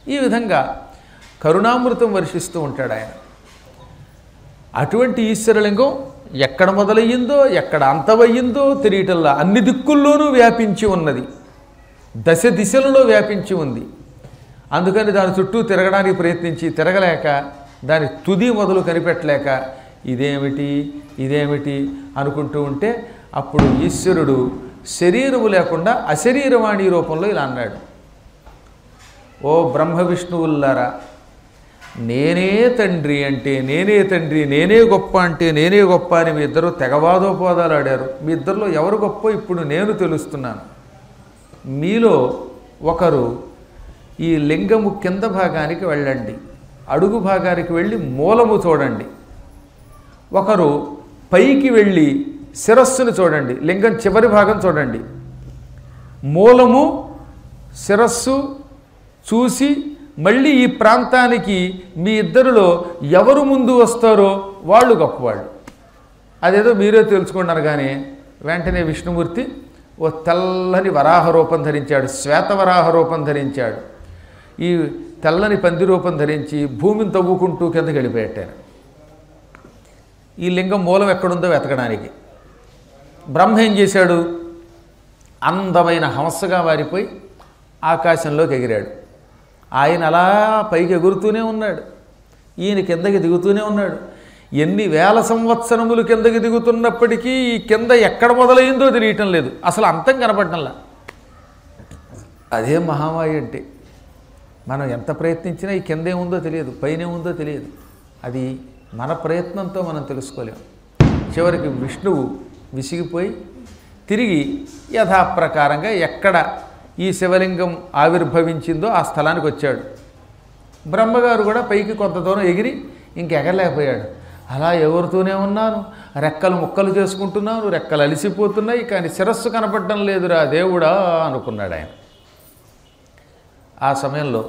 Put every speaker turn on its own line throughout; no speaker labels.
ఈ విధంగా కరుణామృతం వర్షిస్తూ ఉంటాడు ఆయన అటువంటి ఈశ్వరలింగం ఎక్కడ మొదలయ్యిందో ఎక్కడ అంతమయ్యిందో తెలియటల్లా అన్ని దిక్కుల్లోనూ వ్యాపించి ఉన్నది దశ దిశలలో వ్యాపించి ఉంది అందుకని దాని చుట్టూ తిరగడానికి ప్రయత్నించి తిరగలేక దాని తుది మొదలు కనిపెట్టలేక ఇదేమిటి ఇదేమిటి అనుకుంటూ ఉంటే అప్పుడు ఈశ్వరుడు శరీరము లేకుండా అశరీరవాణి రూపంలో ఇలా అన్నాడు ఓ బ్రహ్మ విష్ణువుల్లారా నేనే తండ్రి అంటే నేనే తండ్రి నేనే గొప్ప అంటే నేనే గొప్ప అని మీ ఇద్దరు తెగవాదోపోదాలు ఆడారు మీ ఇద్దరిలో ఎవరు గొప్ప ఇప్పుడు నేను తెలుస్తున్నాను మీలో ఒకరు ఈ లింగము కింద భాగానికి వెళ్ళండి అడుగు భాగానికి వెళ్ళి మూలము చూడండి ఒకరు పైకి వెళ్ళి శిరస్సును చూడండి లింగం చివరి భాగం చూడండి మూలము శిరస్సు చూసి మళ్ళీ ఈ ప్రాంతానికి మీ ఇద్దరిలో ఎవరు ముందు వస్తారో వాళ్ళు గొప్పవాళ్ళు అదేదో మీరే తెలుసుకున్నారు కానీ వెంటనే విష్ణుమూర్తి ఓ తెల్లని వరాహ రూపం ధరించాడు శ్వేత వరాహ రూపం ధరించాడు ఈ తెల్లని పంది రూపం ధరించి భూమిని తవ్వుకుంటూ కిందకి వెళ్ళిపోయారు ఈ లింగం మూలం ఎక్కడుందో వెతకడానికి బ్రహ్మ ఏం చేశాడు అందమైన హంసగా మారిపోయి ఆకాశంలోకి ఎగిరాడు ఆయన అలా పైకి ఎగురుతూనే ఉన్నాడు ఈయన కిందకి దిగుతూనే ఉన్నాడు ఎన్ని వేల సంవత్సరములు కిందకి దిగుతున్నప్పటికీ ఈ కింద ఎక్కడ మొదలైందో తెలియటం లేదు అసలు అంతం కనపడటంలా అదే మహామాయి అంటే మనం ఎంత ప్రయత్నించినా ఈ కింద ఏముందో తెలియదు పైన ఏముందో తెలియదు అది మన ప్రయత్నంతో మనం తెలుసుకోలేం చివరికి విష్ణువు విసిగిపోయి తిరిగి యథాప్రకారంగా ఎక్కడ ఈ శివలింగం ఆవిర్భవించిందో ఆ స్థలానికి వచ్చాడు బ్రహ్మగారు కూడా పైకి కొంత దూరం ఎగిరి ఇంకెగలేకపోయాడు అలా ఎగురుతూనే ఉన్నాను రెక్కలు ముక్కలు చేసుకుంటున్నాను రెక్కలు అలిసిపోతున్నాయి కానీ శిరస్సు కనపడడం లేదురా దేవుడా అనుకున్నాడు ఆయన ఆ సమయంలో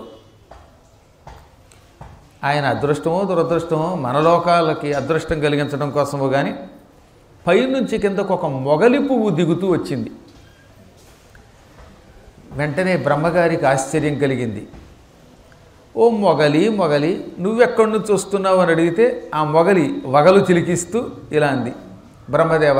ఆయన అదృష్టమో దురదృష్టమో మన లోకాలకి అదృష్టం కలిగించడం కోసమో కానీ పైనుంచి కిందకు ఒక మొగలి పువ్వు దిగుతూ వచ్చింది వెంటనే బ్రహ్మగారికి ఆశ్చర్యం కలిగింది ఓ మొగలి మొగలి నువ్వెక్కడి నుంచి వస్తున్నావు అని అడిగితే ఆ మొగలి వగలు చిలికిస్తూ ఇలా అంది బ్రహ్మదేవ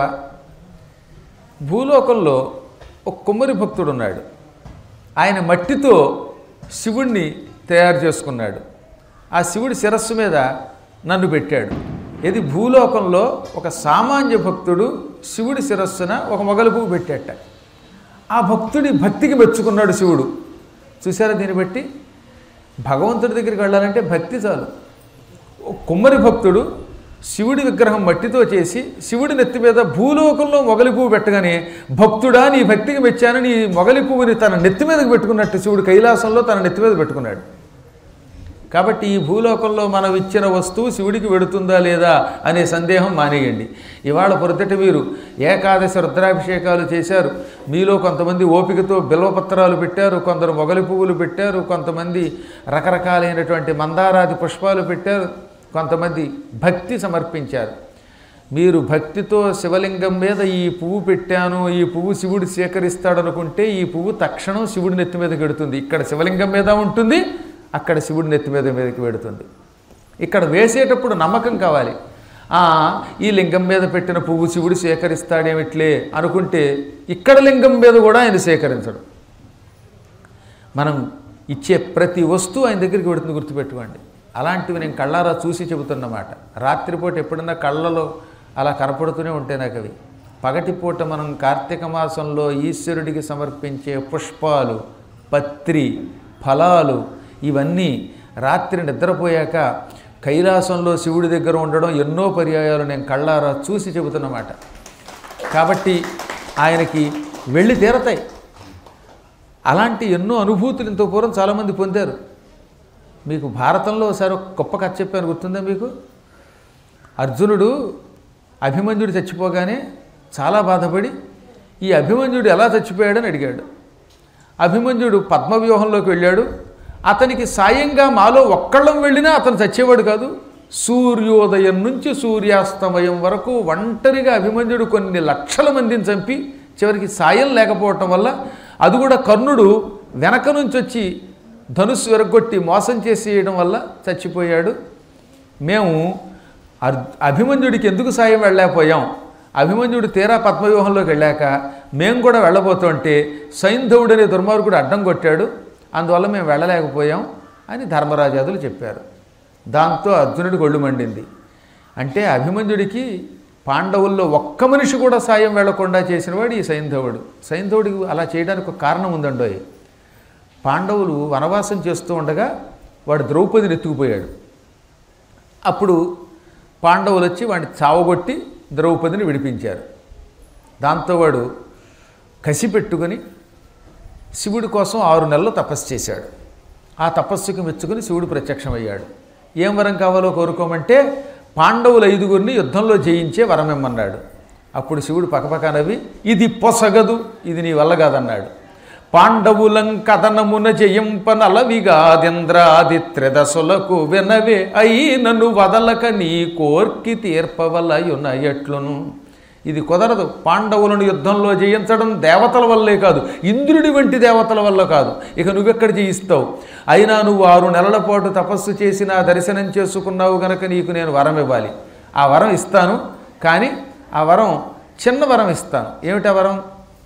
భూలోకంలో ఒక కుమ్మరి భక్తుడు ఉన్నాడు ఆయన మట్టితో శివుణ్ణి తయారు చేసుకున్నాడు ఆ శివుడి శిరస్సు మీద నన్ను పెట్టాడు ఇది భూలోకంలో ఒక సామాన్య భక్తుడు శివుడి శిరస్సున ఒక మొగలి పువ్వు పెట్టాట ఆ భక్తుడి భక్తికి మెచ్చుకున్నాడు శివుడు చూసారా దీన్ని బట్టి భగవంతుడి దగ్గరికి వెళ్ళాలంటే భక్తి చాలు ఓ కుమ్మరి భక్తుడు శివుడి విగ్రహం మట్టితో చేసి శివుడి నెత్తి మీద భూలోకంలో మొగలి పువ్వు పెట్టగానే భక్తుడా నీ భక్తికి మెచ్చానని ఈ మొగలి పువ్వుని తన నెత్తి మీదకి పెట్టుకున్నట్టు శివుడు కైలాసంలో తన నెత్తి మీద పెట్టుకున్నాడు కాబట్టి ఈ భూలోకంలో మనం ఇచ్చిన వస్తువు శివుడికి వెడుతుందా లేదా అనే సందేహం మానేయండి ఇవాళ పొరతటి మీరు ఏకాదశి రుద్రాభిషేకాలు చేశారు మీలో కొంతమంది ఓపికతో బిల్వపత్రాలు పెట్టారు కొందరు మొగలి పువ్వులు పెట్టారు కొంతమంది రకరకాలైనటువంటి మందారాది పుష్పాలు పెట్టారు కొంతమంది భక్తి సమర్పించారు మీరు భక్తితో శివలింగం మీద ఈ పువ్వు పెట్టాను ఈ పువ్వు శివుడు సేకరిస్తాడనుకుంటే ఈ పువ్వు తక్షణం శివుడి నెత్తి మీదకి వెడుతుంది ఇక్కడ శివలింగం మీద ఉంటుంది అక్కడ శివుడి నెత్తి మీద మీదకి వెడుతుంది ఇక్కడ వేసేటప్పుడు నమ్మకం కావాలి ఆ, ఈ లింగం మీద పెట్టిన పువ్వు శివుడు సేకరిస్తాడేమిట్లే అనుకుంటే ఇక్కడ లింగం మీద కూడా ఆయన సేకరించడు మనం ఇచ్చే ప్రతి వస్తువు ఆయన దగ్గరికి పెడుతుంది గుర్తుపెట్టుకోండి అలాంటివి నేను కళ్ళారా చూసి చెబుతున్నమాట రాత్రిపూట ఎప్పుడన్నా కళ్ళలో అలా కనపడుతూనే ఉంటాయి నాకు అవి పగటిపూట మనం కార్తీక మాసంలో ఈశ్వరుడికి సమర్పించే పుష్పాలు పత్రి ఫలాలు ఇవన్నీ రాత్రి నిద్రపోయాక కైలాసంలో శివుడి దగ్గర ఉండడం ఎన్నో పర్యాయాలు నేను కళ్ళారా చూసి చెబుతున్నమాట కాబట్టి ఆయనకి వెళ్ళి తీరతాయి అలాంటి ఎన్నో అనుభూతులు ఇంత పూర్వం చాలామంది పొందారు మీకు భారతంలో ఒకసారి ఒక గొప్ప కథ చెప్పాను గుర్తుందా మీకు అర్జునుడు అభిమన్యుడు చచ్చిపోగానే చాలా బాధపడి ఈ అభిమన్యుడు ఎలా చచ్చిపోయాడని అడిగాడు అభిమన్యుడు పద్మవ్యూహంలోకి వెళ్ళాడు అతనికి సాయంగా మాలో ఒక్కళ్ళం వెళ్ళినా అతను చచ్చేవాడు కాదు సూర్యోదయం నుంచి సూర్యాస్తమయం వరకు ఒంటరిగా అభిమన్యుడు కొన్ని లక్షల మందిని చంపి చివరికి సాయం లేకపోవటం వల్ల అది కూడా కర్ణుడు వెనక నుంచి వచ్చి ధనుస్సు విరగొట్టి మోసం చేసేయడం వల్ల చచ్చిపోయాడు మేము అర్ అభిమన్యుడికి ఎందుకు సాయం వెళ్ళలేకపోయాం అభిమన్యుడు తీరా పద్మవ్యూహంలోకి వెళ్ళాక మేము కూడా వెళ్ళబోతుంటే సైంధవుడు అనే దుర్మార్గుడు అడ్డం కొట్టాడు అందువల్ల మేము వెళ్ళలేకపోయాం అని ధర్మరాజాదులు చెప్పారు దాంతో అర్జునుడికి ఒళ్ళు మండింది అంటే అభిమన్యుడికి పాండవుల్లో ఒక్క మనిషి కూడా సాయం వెళ్లకుండా చేసినవాడు ఈ సైంధవుడు సైంధవుడికి అలా చేయడానికి ఒక కారణం ఉందండోయ్ పాండవులు వనవాసం చేస్తూ ఉండగా వాడు ద్రౌపదిని ఎత్తుకుపోయాడు అప్పుడు పాండవులు వచ్చి వాడిని చావగొట్టి ద్రౌపదిని విడిపించారు దాంతో వాడు కసి పెట్టుకొని శివుడి కోసం ఆరు నెలలు తపస్సు చేశాడు ఆ తపస్సుకు మెచ్చుకుని శివుడు ప్రత్యక్షమయ్యాడు ఏం వరం కావాలో కోరుకోమంటే పాండవులు ఐదుగురిని యుద్ధంలో జయించే వరం ఇమ్మన్నాడు అప్పుడు శివుడు పకపక నవ్వి ఇది పొసగదు ఇది నీ వల్ల కాదన్నాడు పాండవులం కథనమున జయింపనలవిగాదింద్రాది త్రిదశులకు వినవే అయినను వదలక నీ కోర్కి తీర్పవలయున ఎట్లును ఇది కుదరదు పాండవులను యుద్ధంలో జయించడం దేవతల వల్లే కాదు ఇంద్రుడి వంటి దేవతల వల్ల కాదు ఇక నువ్వెక్కడ జయిస్తావు అయినా నువ్వు ఆరు నెలల పాటు తపస్సు చేసి నా దర్శనం చేసుకున్నావు గనక నీకు నేను వరం ఇవ్వాలి ఆ వరం ఇస్తాను కానీ ఆ వరం చిన్న వరం ఇస్తాను ఏమిటా వరం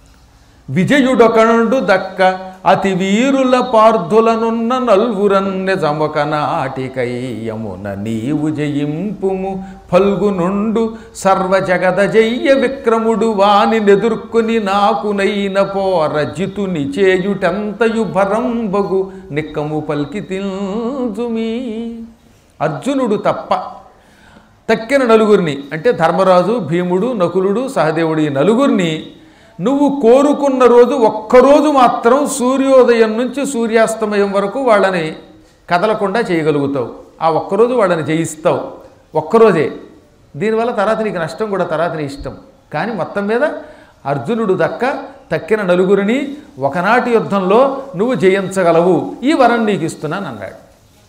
విజయుడొకండు దక్క అతి వీరుల పార్థులనున్న నల్వురన్నె జమక నాటికయ్యమున నీవు జయింపుము ఫల్గునుండు సర్వ జగద జయ్య విక్రముడు వాని నెదుర్కొని నాకునైన పోర జితుని చేయుటెంతయు భరంబగు నిక్కము పల్కి తిల్జుమీ అర్జునుడు తప్ప తక్కిన నలుగురిని అంటే ధర్మరాజు భీముడు నకులుడు సహదేవుడు ఈ నలుగురిని నువ్వు కోరుకున్న రోజు ఒక్కరోజు మాత్రం సూర్యోదయం నుంచి సూర్యాస్తమయం వరకు వాళ్ళని కదలకుండా చేయగలుగుతావు ఆ ఒక్కరోజు వాళ్ళని జయిస్తావు ఒక్కరోజే దీనివల్ల తర్వాత నీకు నష్టం కూడా తర్వాత నీ ఇష్టం కానీ మొత్తం మీద అర్జునుడు దక్క తక్కిన నలుగురిని ఒకనాటి యుద్ధంలో నువ్వు జయించగలవు ఈ వరం నీకు ఇస్తున్నాను అన్నాడు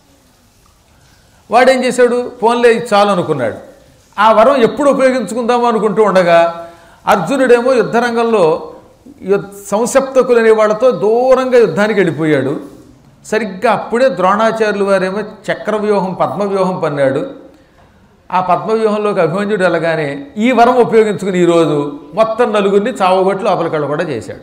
వాడేం చేశాడు ఫోన్లే ఇది చాలు అనుకున్నాడు ఆ వరం ఎప్పుడు ఉపయోగించుకుందామో అనుకుంటూ ఉండగా అర్జునుడేమో యుద్ధరంగంలో యుద్ధ సంసప్తకులనే వాళ్ళతో దూరంగా యుద్ధానికి వెళ్ళిపోయాడు సరిగ్గా అప్పుడే ద్రోణాచార్యులు వారేమో చక్రవ్యూహం పద్మవ్యూహం పన్నాడు ఆ పద్మవ్యూహంలోకి అభిమన్యుడు వెళ్ళగానే ఈ వరం ఉపయోగించుకుని ఈరోజు మొత్తం నలుగురిని చావగొట్లు లోపలికళ్ళు కూడా చేశాడు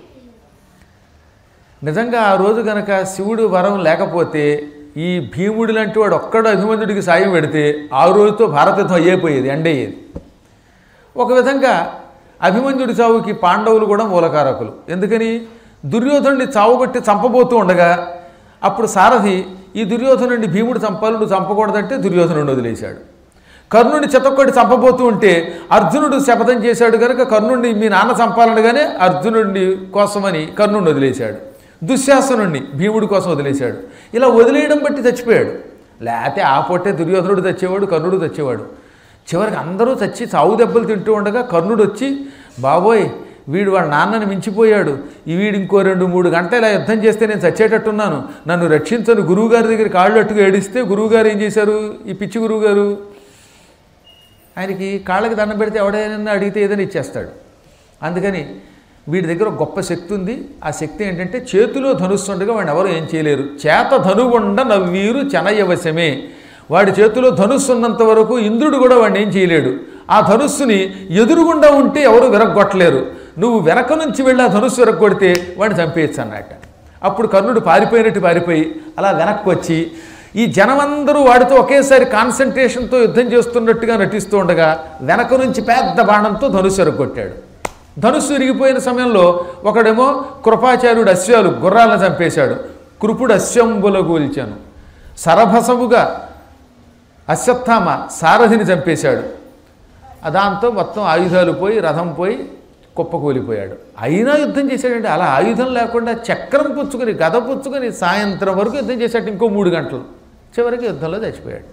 నిజంగా ఆ రోజు గనక శివుడు వరం లేకపోతే ఈ భీముడి లాంటి వాడు ఒక్కడు అభిమన్యుడికి సాయం పెడితే ఆ రోజుతో భారతయుద్ధం అయ్యేపోయేది ఎండయ్యేది ఒక విధంగా అభిమన్యుడి చావుకి పాండవులు కూడా మూలకారకులు ఎందుకని దుర్యోధనుడిని చావుగొట్టి చంపబోతూ ఉండగా అప్పుడు సారథి ఈ దుర్యోధనుడిని భీముడు చంపాలి నువ్వు చంపకూడదంటే దుర్యోధనుడిని వదిలేశాడు కర్ణుడిని చితక్కొట్టి చంపబోతూ ఉంటే అర్జునుడు శపథం చేశాడు కనుక కర్ణుడిని మీ నాన్న చంపాలనగానే అర్జునుడిని కోసమని కర్ణుడిని వదిలేశాడు దుశ్శాసనుడిని భీముడి కోసం వదిలేశాడు ఇలా వదిలేయడం బట్టి చచ్చిపోయాడు లేకపోతే ఆ పొట్టే దుర్యోధనుడు తెచ్చేవాడు కర్ణుడు తెచ్చేవాడు చివరికి అందరూ చచ్చి చావు దెబ్బలు తింటూ ఉండగా కర్ణుడు వచ్చి బాబోయ్ వీడు వాళ్ళ నాన్నని మించిపోయాడు ఈ వీడు ఇంకో రెండు మూడు గంటలు ఇలా యుద్ధం చేస్తే నేను చచ్చేటట్టున్నాను నన్ను రక్షించను గురువుగారి దగ్గర కాళ్ళు అట్టుగా ఏడిస్తే గురువుగారు ఏం చేశారు ఈ పిచ్చి గురువుగారు ఆయనకి కాళ్ళకి దండం పెడితే ఎవడైనా అడిగితే ఏదైనా ఇచ్చేస్తాడు అందుకని వీడి దగ్గర ఒక గొప్ప శక్తి ఉంది ఆ శక్తి ఏంటంటే చేతిలో ధనుస్సు ఉండగా వాడిని ఎవరు ఏం చేయలేరు చేత ధనువుండ నవ్వీరు చెనయవశమే వాడి చేతిలో ధనుస్సు ఉన్నంత వరకు ఇంద్రుడు కూడా వాడిని ఏం చేయలేడు ఆ ధనుస్సుని ఎదురుగుండా ఉంటే ఎవరు విరగొట్టలేరు నువ్వు వెనక నుంచి వెళ్ళి ఆ ధనుస్సు విరగొడితే వాడిని చంపేయచ్చు అన్నట్ట అప్పుడు కర్ణుడు పారిపోయినట్టు పారిపోయి అలా వెనక్కి వచ్చి ఈ జనమందరూ వాడితో ఒకేసారి కాన్సన్ట్రేషన్తో యుద్ధం చేస్తున్నట్టుగా నటిస్తూ ఉండగా వెనక నుంచి పెద్ద బాణంతో ధనుస్సు ఎరగొట్టాడు ధనుస్సు విరిగిపోయిన సమయంలో ఒకడేమో కృపాచార్యుడు అశ్వాలు గుర్రాలను చంపేశాడు కృపుడు అశ్వంబుల గూల్చాను సరభసముగా అశ్వత్థామ సారథిని చంపేశాడు దాంతో మొత్తం ఆయుధాలు పోయి రథం పోయి కుప్పకూలిపోయాడు అయినా యుద్ధం చేశాడంటే అలా ఆయుధం లేకుండా చక్రం పుచ్చుకొని గద పుచ్చుకొని సాయంత్రం వరకు యుద్ధం చేశాడు ఇంకో మూడు గంటలు చివరికి యుద్ధంలో చచ్చిపోయాడు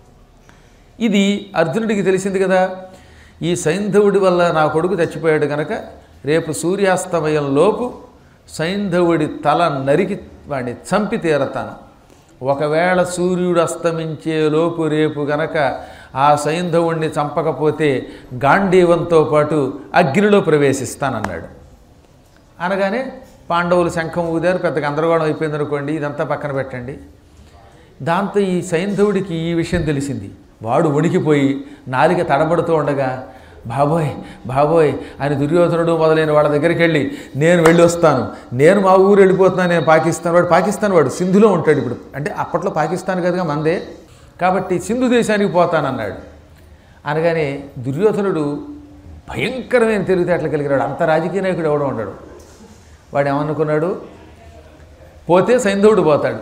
ఇది అర్జునుడికి తెలిసింది కదా ఈ సైంధవుడి వల్ల నా కొడుకు చచ్చిపోయాడు కనుక రేపు సూర్యాస్తమయం లోపు సైంధవుడి తల నరికి వాడిని చంపి తీరతాను ఒకవేళ సూర్యుడు అస్తమించే లోపు రేపు గనక ఆ సైంధవుణ్ణి చంపకపోతే గాంధీవంతో పాటు అగ్నిలో ప్రవేశిస్తానన్నాడు అనగానే పాండవులు శంఖం ఊదారు పెద్ద గందరగోళం అయిపోయింది అనుకోండి ఇదంతా పక్కన పెట్టండి దాంతో ఈ సైంధవుడికి ఈ విషయం తెలిసింది వాడు వణికిపోయి నాలిక తడబడుతూ ఉండగా బాబోయ్ బాబోయ్ అని దుర్యోధనుడు మొదలైన వాళ్ళ దగ్గరికి వెళ్ళి నేను వెళ్ళి వస్తాను నేను మా ఊరు వెళ్ళిపోతున్నాను నేను పాకిస్తాన్ వాడు పాకిస్తాన్ వాడు సింధులో ఉంటాడు ఇప్పుడు అంటే అప్పట్లో పాకిస్తాన్ కదగా మందే కాబట్టి సింధు దేశానికి పోతానన్నాడు అనగానే దుర్యోధనుడు భయంకరమైన తెలివితేటలు కలిగినాడు అంత రాజకీయ నాయకుడు ఎవడో ఉండడు వాడు ఏమనుకున్నాడు పోతే సైంధవుడు పోతాడు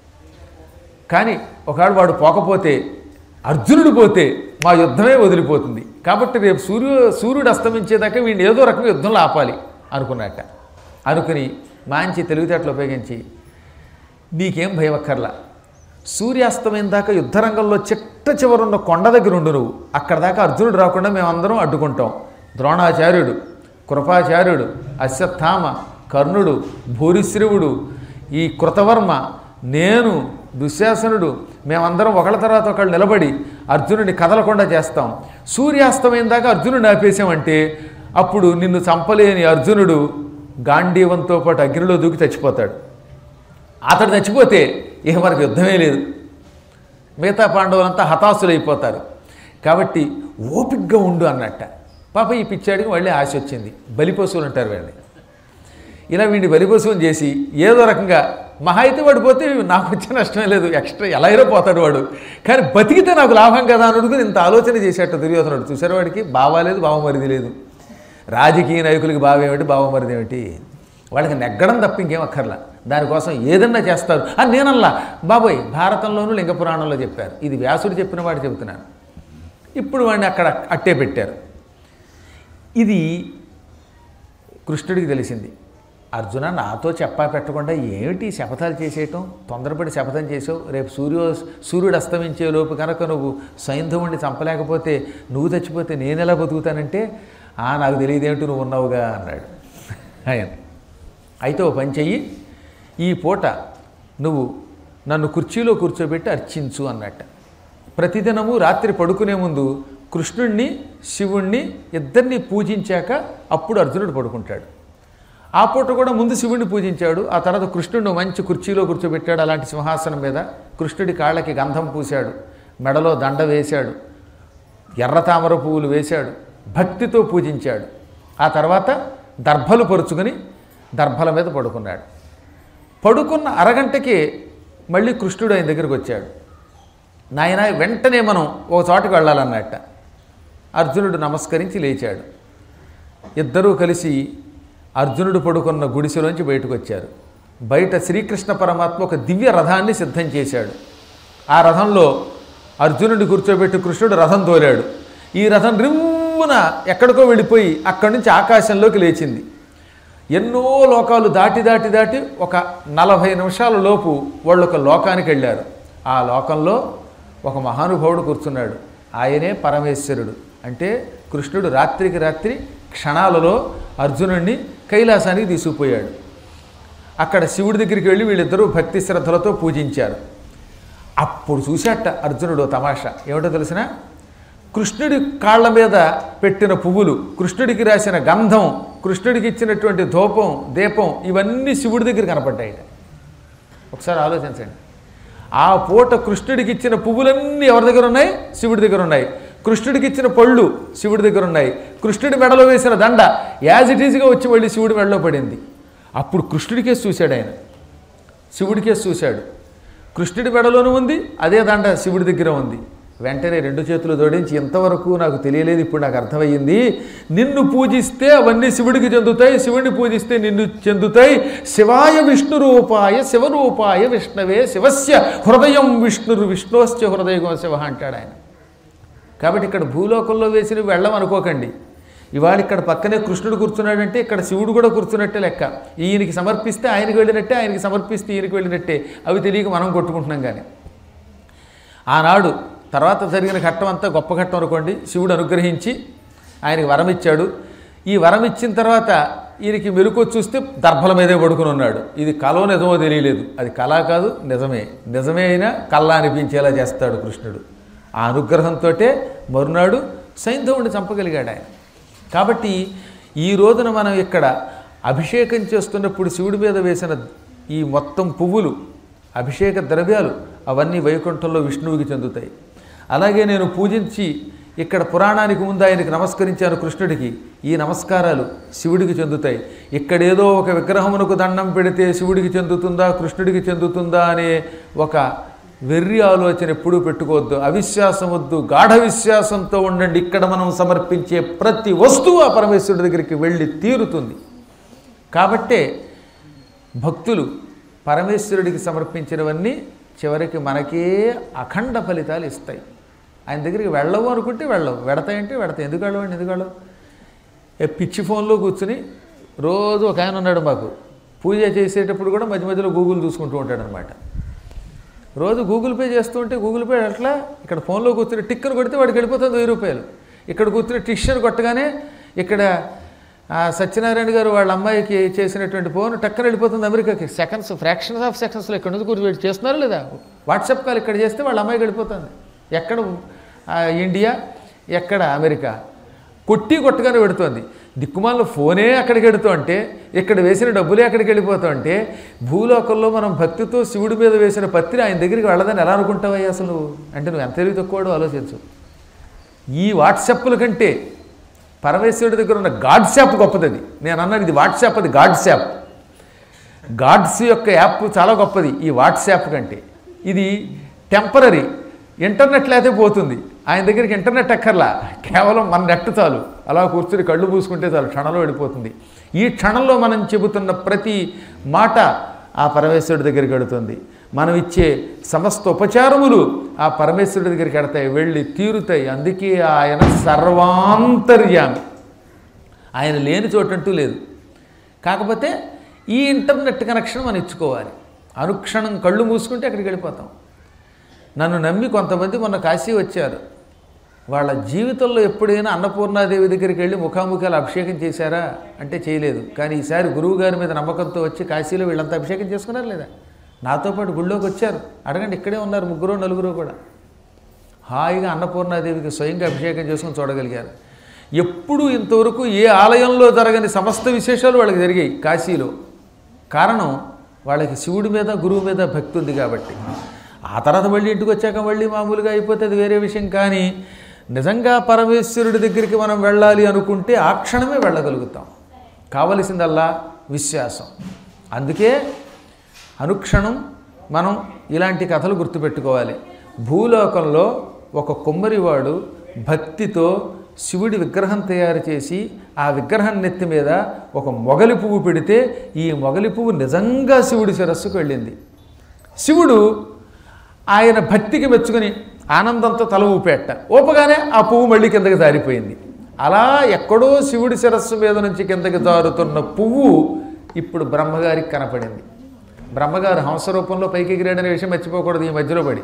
కానీ ఒకవేళ వాడు పోకపోతే అర్జునుడు పోతే మా యుద్ధమే వదిలిపోతుంది కాబట్టి రేపు సూర్యు సూర్యుడు అస్తమించేదాకా వీడిని ఏదో రకంగా యుద్ధంలో ఆపాలి అనుకున్నట్ట అనుకుని మంచి తెలివితేటలు ఉపయోగించి నీకేం భయం అక్కర్లా సూర్యాస్తమైన దాకా యుద్ధరంగంలో చిట్ట చివరున్న కొండ దగ్గర ఉండు నువ్వు అక్కడ దాకా అర్జునుడు రాకుండా మేమందరం అడ్డుకుంటాం ద్రోణాచార్యుడు కృపాచార్యుడు అశ్వత్థామ కర్ణుడు భూరిశ్రవుడు ఈ కృతవర్మ నేను దుశ్శాసనుడు మేమందరం ఒకళ్ళ తర్వాత ఒకళ్ళు నిలబడి అర్జునుడిని కదలకుండా చేస్తాం సూర్యాస్తమైన దాకా అర్జునుడిని ఆపేసామంటే అప్పుడు నిన్ను చంపలేని అర్జునుడు గాంధీవంతో పాటు అగ్నిలో దూకి చచ్చిపోతాడు అతడు చచ్చిపోతే ఇక మనకు యుద్ధమే లేదు మిగతా పాండవులంతా హతాశులైపోతారు కాబట్టి ఓపిగ్గా ఉండు అన్నట్ట పాప ఈ పిచ్చాడికి మళ్ళీ ఆశ వచ్చింది బలిపశువులు అంటారు వీళ్ళని ఇలా వీడిని బలిపశువుని చేసి ఏదో రకంగా మహా అయితే వాడు పోతే నాకు వచ్చే నష్టమే లేదు ఎక్స్ట్రా ఎలా అయినా పోతాడు వాడు కానీ బతికితే నాకు లాభం కదా అని అడుగుని ఇంత ఆలోచన చేసేట దుర్యోధనుడు చూసారు వాడికి బావా లేదు బావమరిది లేదు రాజకీయ నాయకులకి బావేమిటి బావమరిది ఏమిటి వాళ్ళకి నెగ్గడం తప్ప ఇంకేం అక్కర్లా దానికోసం ఏదన్నా చేస్తారు అని నేనల్లా బాబోయ్ భారతంలోనూ లింగ పురాణంలో చెప్పారు ఇది వ్యాసుడు చెప్పిన వాడు చెబుతున్నాను ఇప్పుడు వాడిని అక్కడ అట్టే పెట్టారు ఇది కృష్ణుడికి తెలిసింది అర్జున నాతో చెప్పా పెట్టకుండా ఏమిటి శపథాలు చేసేయటం తొందరపడి శపథం చేసావు రేపు సూర్యో సూర్యుడు అస్తమించే లోపు కనుక నువ్వు సైంధవుణ్ణి చంపలేకపోతే నువ్వు చచ్చిపోతే నేను ఎలా బతుకుతానంటే ఆ నాకు తెలియదేమిటి నువ్వు ఉన్నావుగా అన్నాడు ఆయన అయితే ఓ పని చెయ్యి ఈ పూట నువ్వు నన్ను కుర్చీలో కూర్చోబెట్టి అర్చించు అన్నట్ట ప్రతిదినము రాత్రి పడుకునే ముందు కృష్ణుణ్ణి శివుణ్ణి ఇద్దరిని పూజించాక అప్పుడు అర్జునుడు పడుకుంటాడు ఆ పూట కూడా ముందు శివుణ్ణి పూజించాడు ఆ తర్వాత కృష్ణుడు మంచి కుర్చీలో కూర్చోబెట్టాడు అలాంటి సింహాసనం మీద కృష్ణుడి కాళ్ళకి గంధం పూశాడు మెడలో దండ వేశాడు ఎర్ర తామర పువ్వులు వేశాడు భక్తితో పూజించాడు ఆ తర్వాత దర్భలు పరుచుకొని దర్భల మీద పడుకున్నాడు పడుకున్న అరగంటకే మళ్ళీ కృష్ణుడు ఆయన దగ్గరికి వచ్చాడు నాయన వెంటనే మనం ఒక చోటకి వెళ్ళాలన్నట్ట అర్జునుడు నమస్కరించి లేచాడు ఇద్దరూ కలిసి అర్జునుడు పడుకున్న గుడిసెలోంచి బయటకు వచ్చారు బయట శ్రీకృష్ణ పరమాత్మ ఒక దివ్య రథాన్ని సిద్ధం చేశాడు ఆ రథంలో అర్జునుడిని కూర్చోబెట్టి కృష్ణుడు రథం తోలాడు ఈ రథం రివ్వున ఎక్కడికో వెళ్ళిపోయి అక్కడి నుంచి ఆకాశంలోకి లేచింది ఎన్నో లోకాలు దాటి దాటి దాటి ఒక నలభై నిమిషాల లోపు వాళ్ళు ఒక లోకానికి వెళ్ళారు ఆ లోకంలో ఒక మహానుభావుడు కూర్చున్నాడు ఆయనే పరమేశ్వరుడు అంటే కృష్ణుడు రాత్రికి రాత్రి క్షణాలలో అర్జునుడిని కైలాసానికి తీసుకుపోయాడు అక్కడ శివుడి దగ్గరికి వెళ్ళి వీళ్ళిద్దరూ భక్తి శ్రద్ధలతో పూజించారు అప్పుడు చూశాట అర్జునుడు ఓ తమాషా ఏమిటో తెలిసిన కృష్ణుడి కాళ్ళ మీద పెట్టిన పువ్వులు కృష్ణుడికి రాసిన గంధం కృష్ణుడికి ఇచ్చినటువంటి ధూపం దీపం ఇవన్నీ శివుడి దగ్గర కనపడ్డాయి ఒకసారి ఆలోచించండి ఆ పూట కృష్ణుడికి ఇచ్చిన పువ్వులన్నీ ఎవరి దగ్గర ఉన్నాయి శివుడి దగ్గర ఉన్నాయి కృష్ణుడికి ఇచ్చిన పళ్ళు శివుడి దగ్గర ఉన్నాయి కృష్ణుడి మెడలో వేసిన దండ యాజ్ ఇట్ ఈజ్గా వచ్చి మళ్ళీ శివుడి మెడలో పడింది అప్పుడు కృష్ణుడికేసి చూశాడు ఆయన శివుడికేసి చూశాడు కృష్ణుడి మెడలోనూ ఉంది అదే దండ శివుడి దగ్గర ఉంది వెంటనే రెండు చేతులు జోడించి ఇంతవరకు నాకు తెలియలేదు ఇప్పుడు నాకు అర్థమయ్యింది నిన్ను పూజిస్తే అవన్నీ శివుడికి చెందుతాయి శివుడిని పూజిస్తే నిన్ను చెందుతాయి శివాయ విష్ణు రూపాయ శివరూపాయ విష్ణవే శివస్య హృదయం విష్ణురు విష్ణోశ్చ హృదయం శివ అంటాడు ఆయన కాబట్టి ఇక్కడ భూలోకంలో వేసిన వెళ్ళం అనుకోకండి ఇవాళ ఇక్కడ పక్కనే కృష్ణుడు కూర్చున్నాడంటే ఇక్కడ శివుడు కూడా కూర్చున్నట్టే లెక్క ఈయనకి సమర్పిస్తే ఆయనకి వెళ్ళినట్టే ఆయనకి సమర్పిస్తే ఈయనకి వెళ్ళినట్టే అవి తెలియక మనం కొట్టుకుంటున్నాం కానీ ఆనాడు తర్వాత జరిగిన ఘట్టం అంతా గొప్ప ఘట్టం అనుకోండి శివుడు అనుగ్రహించి ఆయనకి వరం ఇచ్చాడు ఈ వరం ఇచ్చిన తర్వాత ఈయనకి మెలకు చూస్తే దర్భల మీదే పడుకుని ఉన్నాడు ఇది కలో నిజమో తెలియలేదు అది కళ కాదు నిజమే నిజమే అయినా కళ్ళ అనిపించేలా చేస్తాడు కృష్ణుడు ఆ అనుగ్రహంతో మరునాడు సైంధవుడిని చంపగలిగాడు ఆయన కాబట్టి ఈ రోజున మనం ఇక్కడ అభిషేకం చేస్తున్నప్పుడు శివుడి మీద వేసిన ఈ మొత్తం పువ్వులు అభిషేక ద్రవ్యాలు అవన్నీ వైకుంఠంలో విష్ణువుకి చెందుతాయి అలాగే నేను పూజించి ఇక్కడ పురాణానికి ముందు ఆయనకి నమస్కరించాను కృష్ణుడికి ఈ నమస్కారాలు శివుడికి చెందుతాయి ఇక్కడేదో ఒక విగ్రహమునకు దండం పెడితే శివుడికి చెందుతుందా కృష్ణుడికి చెందుతుందా అనే ఒక వెర్రి ఆలోచన ఎప్పుడూ పెట్టుకోవద్దు అవిశ్వాసం వద్దు గాఢ విశ్వాసంతో ఉండండి ఇక్కడ మనం సమర్పించే ప్రతి వస్తువు ఆ పరమేశ్వరుడి దగ్గరికి వెళ్ళి తీరుతుంది కాబట్టే భక్తులు పరమేశ్వరుడికి సమర్పించినవన్నీ చివరికి మనకే అఖండ ఫలితాలు ఇస్తాయి ఆయన దగ్గరికి వెళ్ళవు అనుకుంటే వెళ్ళవు వెడతాయంటే వెడతాయి ఎందుకు వెళ్ళవండి ఎందుకు వెళ్ళవు ఏ పిచ్చి ఫోన్లో కూర్చుని రోజు ఒక ఆయన ఉన్నాడు మాకు పూజ చేసేటప్పుడు కూడా మధ్య మధ్యలో గూగుల్ చూసుకుంటూ ఉంటాడు అనమాట రోజు గూగుల్ పే చేస్తూ ఉంటే గూగుల్ పే అట్లా ఇక్కడ ఫోన్లో కూర్చుని టిక్కర్ కొడితే వాడికి వెళ్ళిపోతుంది వెయ్యి రూపాయలు ఇక్కడ కూర్చుని టిక్షన్ కొట్టగానే ఇక్కడ ఆ సత్యనారాయణ గారు వాళ్ళ అమ్మాయికి చేసినటువంటి ఫోన్ టక్కన వెళ్ళిపోతుంది అమెరికాకి సెకండ్స్ ఫ్రాక్షన్స్ ఆఫ్ సెకండ్స్లో ఇక్కడ నుంచి కూర్చొని చేస్తున్నారు లేదా వాట్సాప్ కాల్ ఇక్కడ చేస్తే వాళ్ళ అమ్మాయికి వెళ్ళిపోతుంది ఎక్కడ ఆ, ఇండియా ఎక్కడ అమెరికా కొట్టి కొట్టగానే పెడుతోంది దిక్కుమాల ఫోనే అక్కడికి వెడుతూ అంటే ఇక్కడ వేసిన డబ్బులే అక్కడికి వెళ్ళిపోతూ అంటే భూలోకంలో మనం భక్తితో శివుడి మీద వేసిన పత్రి ఆయన దగ్గరికి వెళ్ళదని ఎలా అనుకుంటావయ్యా అసలు నువ్వు అంటే నువ్వు ఎంత తెలివి తక్కువడో ఆలోచించు ఈ వాట్సాప్ల కంటే పరమేశ్వరుడి దగ్గర ఉన్న గాడ్స్ యాప్ గొప్పది అది నేను అన్నాను ఇది వాట్సాప్ అది గాడ్స్ యాప్ గాడ్స్ యొక్క యాప్ చాలా గొప్పది ఈ వాట్సాప్ కంటే ఇది టెంపరీ ఇంటర్నెట్ లేకపోతే పోతుంది ఆయన దగ్గరికి ఇంటర్నెట్ ఎక్కర్లా కేవలం మన నెట్ చాలు అలా కూర్చుని కళ్ళు పూసుకుంటే చాలు క్షణంలో వెళ్ళిపోతుంది ఈ క్షణంలో మనం చెబుతున్న ప్రతి మాట ఆ పరమేశ్వరుడి దగ్గరికి వెళుతుంది మనం ఇచ్చే సమస్త ఉపచారములు ఆ పరమేశ్వరుడి దగ్గరికి వెడతాయి వెళ్ళి తీరుతాయి అందుకే ఆయన సర్వాంతర్యామి ఆయన లేని చోటంటూ లేదు కాకపోతే ఈ ఇంటర్నెట్ కనెక్షన్ మనం ఇచ్చుకోవాలి అనుక్షణం కళ్ళు మూసుకుంటే అక్కడికి వెళ్ళిపోతాం నన్ను నమ్మి కొంతమంది మొన్న కాశీ వచ్చారు వాళ్ళ జీవితంలో ఎప్పుడైనా అన్నపూర్ణాదేవి దగ్గరికి వెళ్ళి ముఖాముఖాలు అభిషేకం చేశారా అంటే చేయలేదు కానీ ఈసారి గురువు గారి మీద నమ్మకంతో వచ్చి కాశీలో వీళ్ళంతా అభిషేకం చేసుకున్నారు లేదా నాతో పాటు గుళ్ళోకి వచ్చారు అడగండి ఇక్కడే ఉన్నారు ముగ్గురు నలుగురు కూడా హాయిగా అన్నపూర్ణాదేవికి స్వయంగా అభిషేకం చేసుకుని చూడగలిగారు ఎప్పుడూ ఇంతవరకు ఏ ఆలయంలో జరగని సమస్త విశేషాలు వాళ్ళకి జరిగాయి కాశీలో కారణం వాళ్ళకి శివుడి మీద గురువు మీద భక్తి ఉంది కాబట్టి ఆ తర్వాత మళ్ళీ ఇంటికి వచ్చాక మళ్ళీ మామూలుగా అయిపోతే అది వేరే విషయం కానీ నిజంగా పరమేశ్వరుడి దగ్గరికి మనం వెళ్ళాలి అనుకుంటే ఆ క్షణమే వెళ్ళగలుగుతాం కావలసిందల్లా విశ్వాసం అందుకే అనుక్షణం మనం ఇలాంటి కథలు గుర్తుపెట్టుకోవాలి భూలోకంలో ఒక కుమ్మరివాడు భక్తితో శివుడి విగ్రహం తయారు చేసి ఆ విగ్రహం నెత్తి మీద ఒక మొగలి పువ్వు పెడితే ఈ మొగలి పువ్వు నిజంగా శివుడి శిరస్సుకు వెళ్ళింది శివుడు ఆయన భక్తికి మెచ్చుకుని ఆనందంతో తల ఊపేట ఊపగానే ఆ పువ్వు మళ్ళీ కిందకి జారిపోయింది అలా ఎక్కడో శివుడి శిరస్సు మీద నుంచి కిందకి జారుతున్న పువ్వు ఇప్పుడు బ్రహ్మగారికి కనపడింది బ్రహ్మగారు హంస రూపంలో పైకి ఎగిరాడనే విషయం మర్చిపోకూడదు ఈ మధ్యలో పడి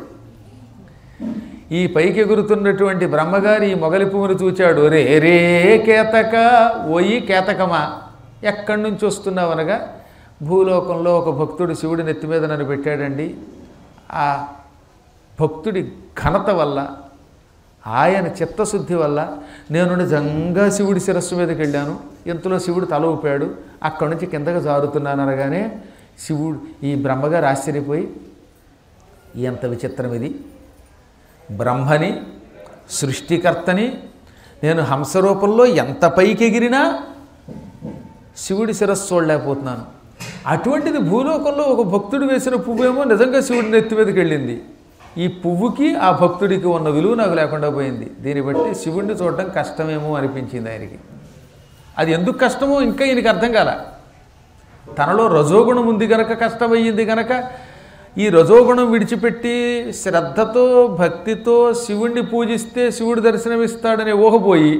ఈ పైకి ఎగురుతున్నటువంటి బ్రహ్మగారి ఈ మొగలి పువ్వును చూచాడు రే రే కేతక ఓయి కేతకమా ఎక్కడి నుంచి వస్తున్నావు అనగా భూలోకంలో ఒక భక్తుడు శివుడి నెత్తి మీద నన్ను పెట్టాడండి ఆ భక్తుడి ఘనత వల్ల ఆయన చిత్తశుద్ధి వల్ల నేను నిజంగా శివుడి శిరస్సు మీదకి వెళ్ళాను ఇంతలో శివుడు తల ఊపాడు అక్కడి నుంచి కిందకి జారుతున్నాను అనగానే శివుడు ఈ బ్రహ్మగారు ఆశ్చర్యపోయి ఎంత విచిత్రం ఇది బ్రహ్మని సృష్టికర్తని నేను హంస రూపంలో ఎంత పైకి ఎగిరినా శివుడి శిరస్సు చూడలేకపోతున్నాను అటువంటిది భూలోకంలో ఒక భక్తుడు వేసిన పువ్వేమో నిజంగా శివుడి నెత్తి మీదకి వెళ్ళింది ఈ పువ్వుకి ఆ భక్తుడికి ఉన్న విలువ నాకు లేకుండా పోయింది దీన్ని బట్టి శివుడిని చూడటం కష్టమేమో అనిపించింది ఆయనకి అది ఎందుకు కష్టమో ఇంకా ఈయనకి అర్థం కాల తనలో రజోగుణం ఉంది గనక కష్టమయ్యింది గనక ఈ రజోగుణం విడిచిపెట్టి శ్రద్ధతో భక్తితో శివుణ్ణి పూజిస్తే శివుడు దర్శనమిస్తాడనే ఊహపోయి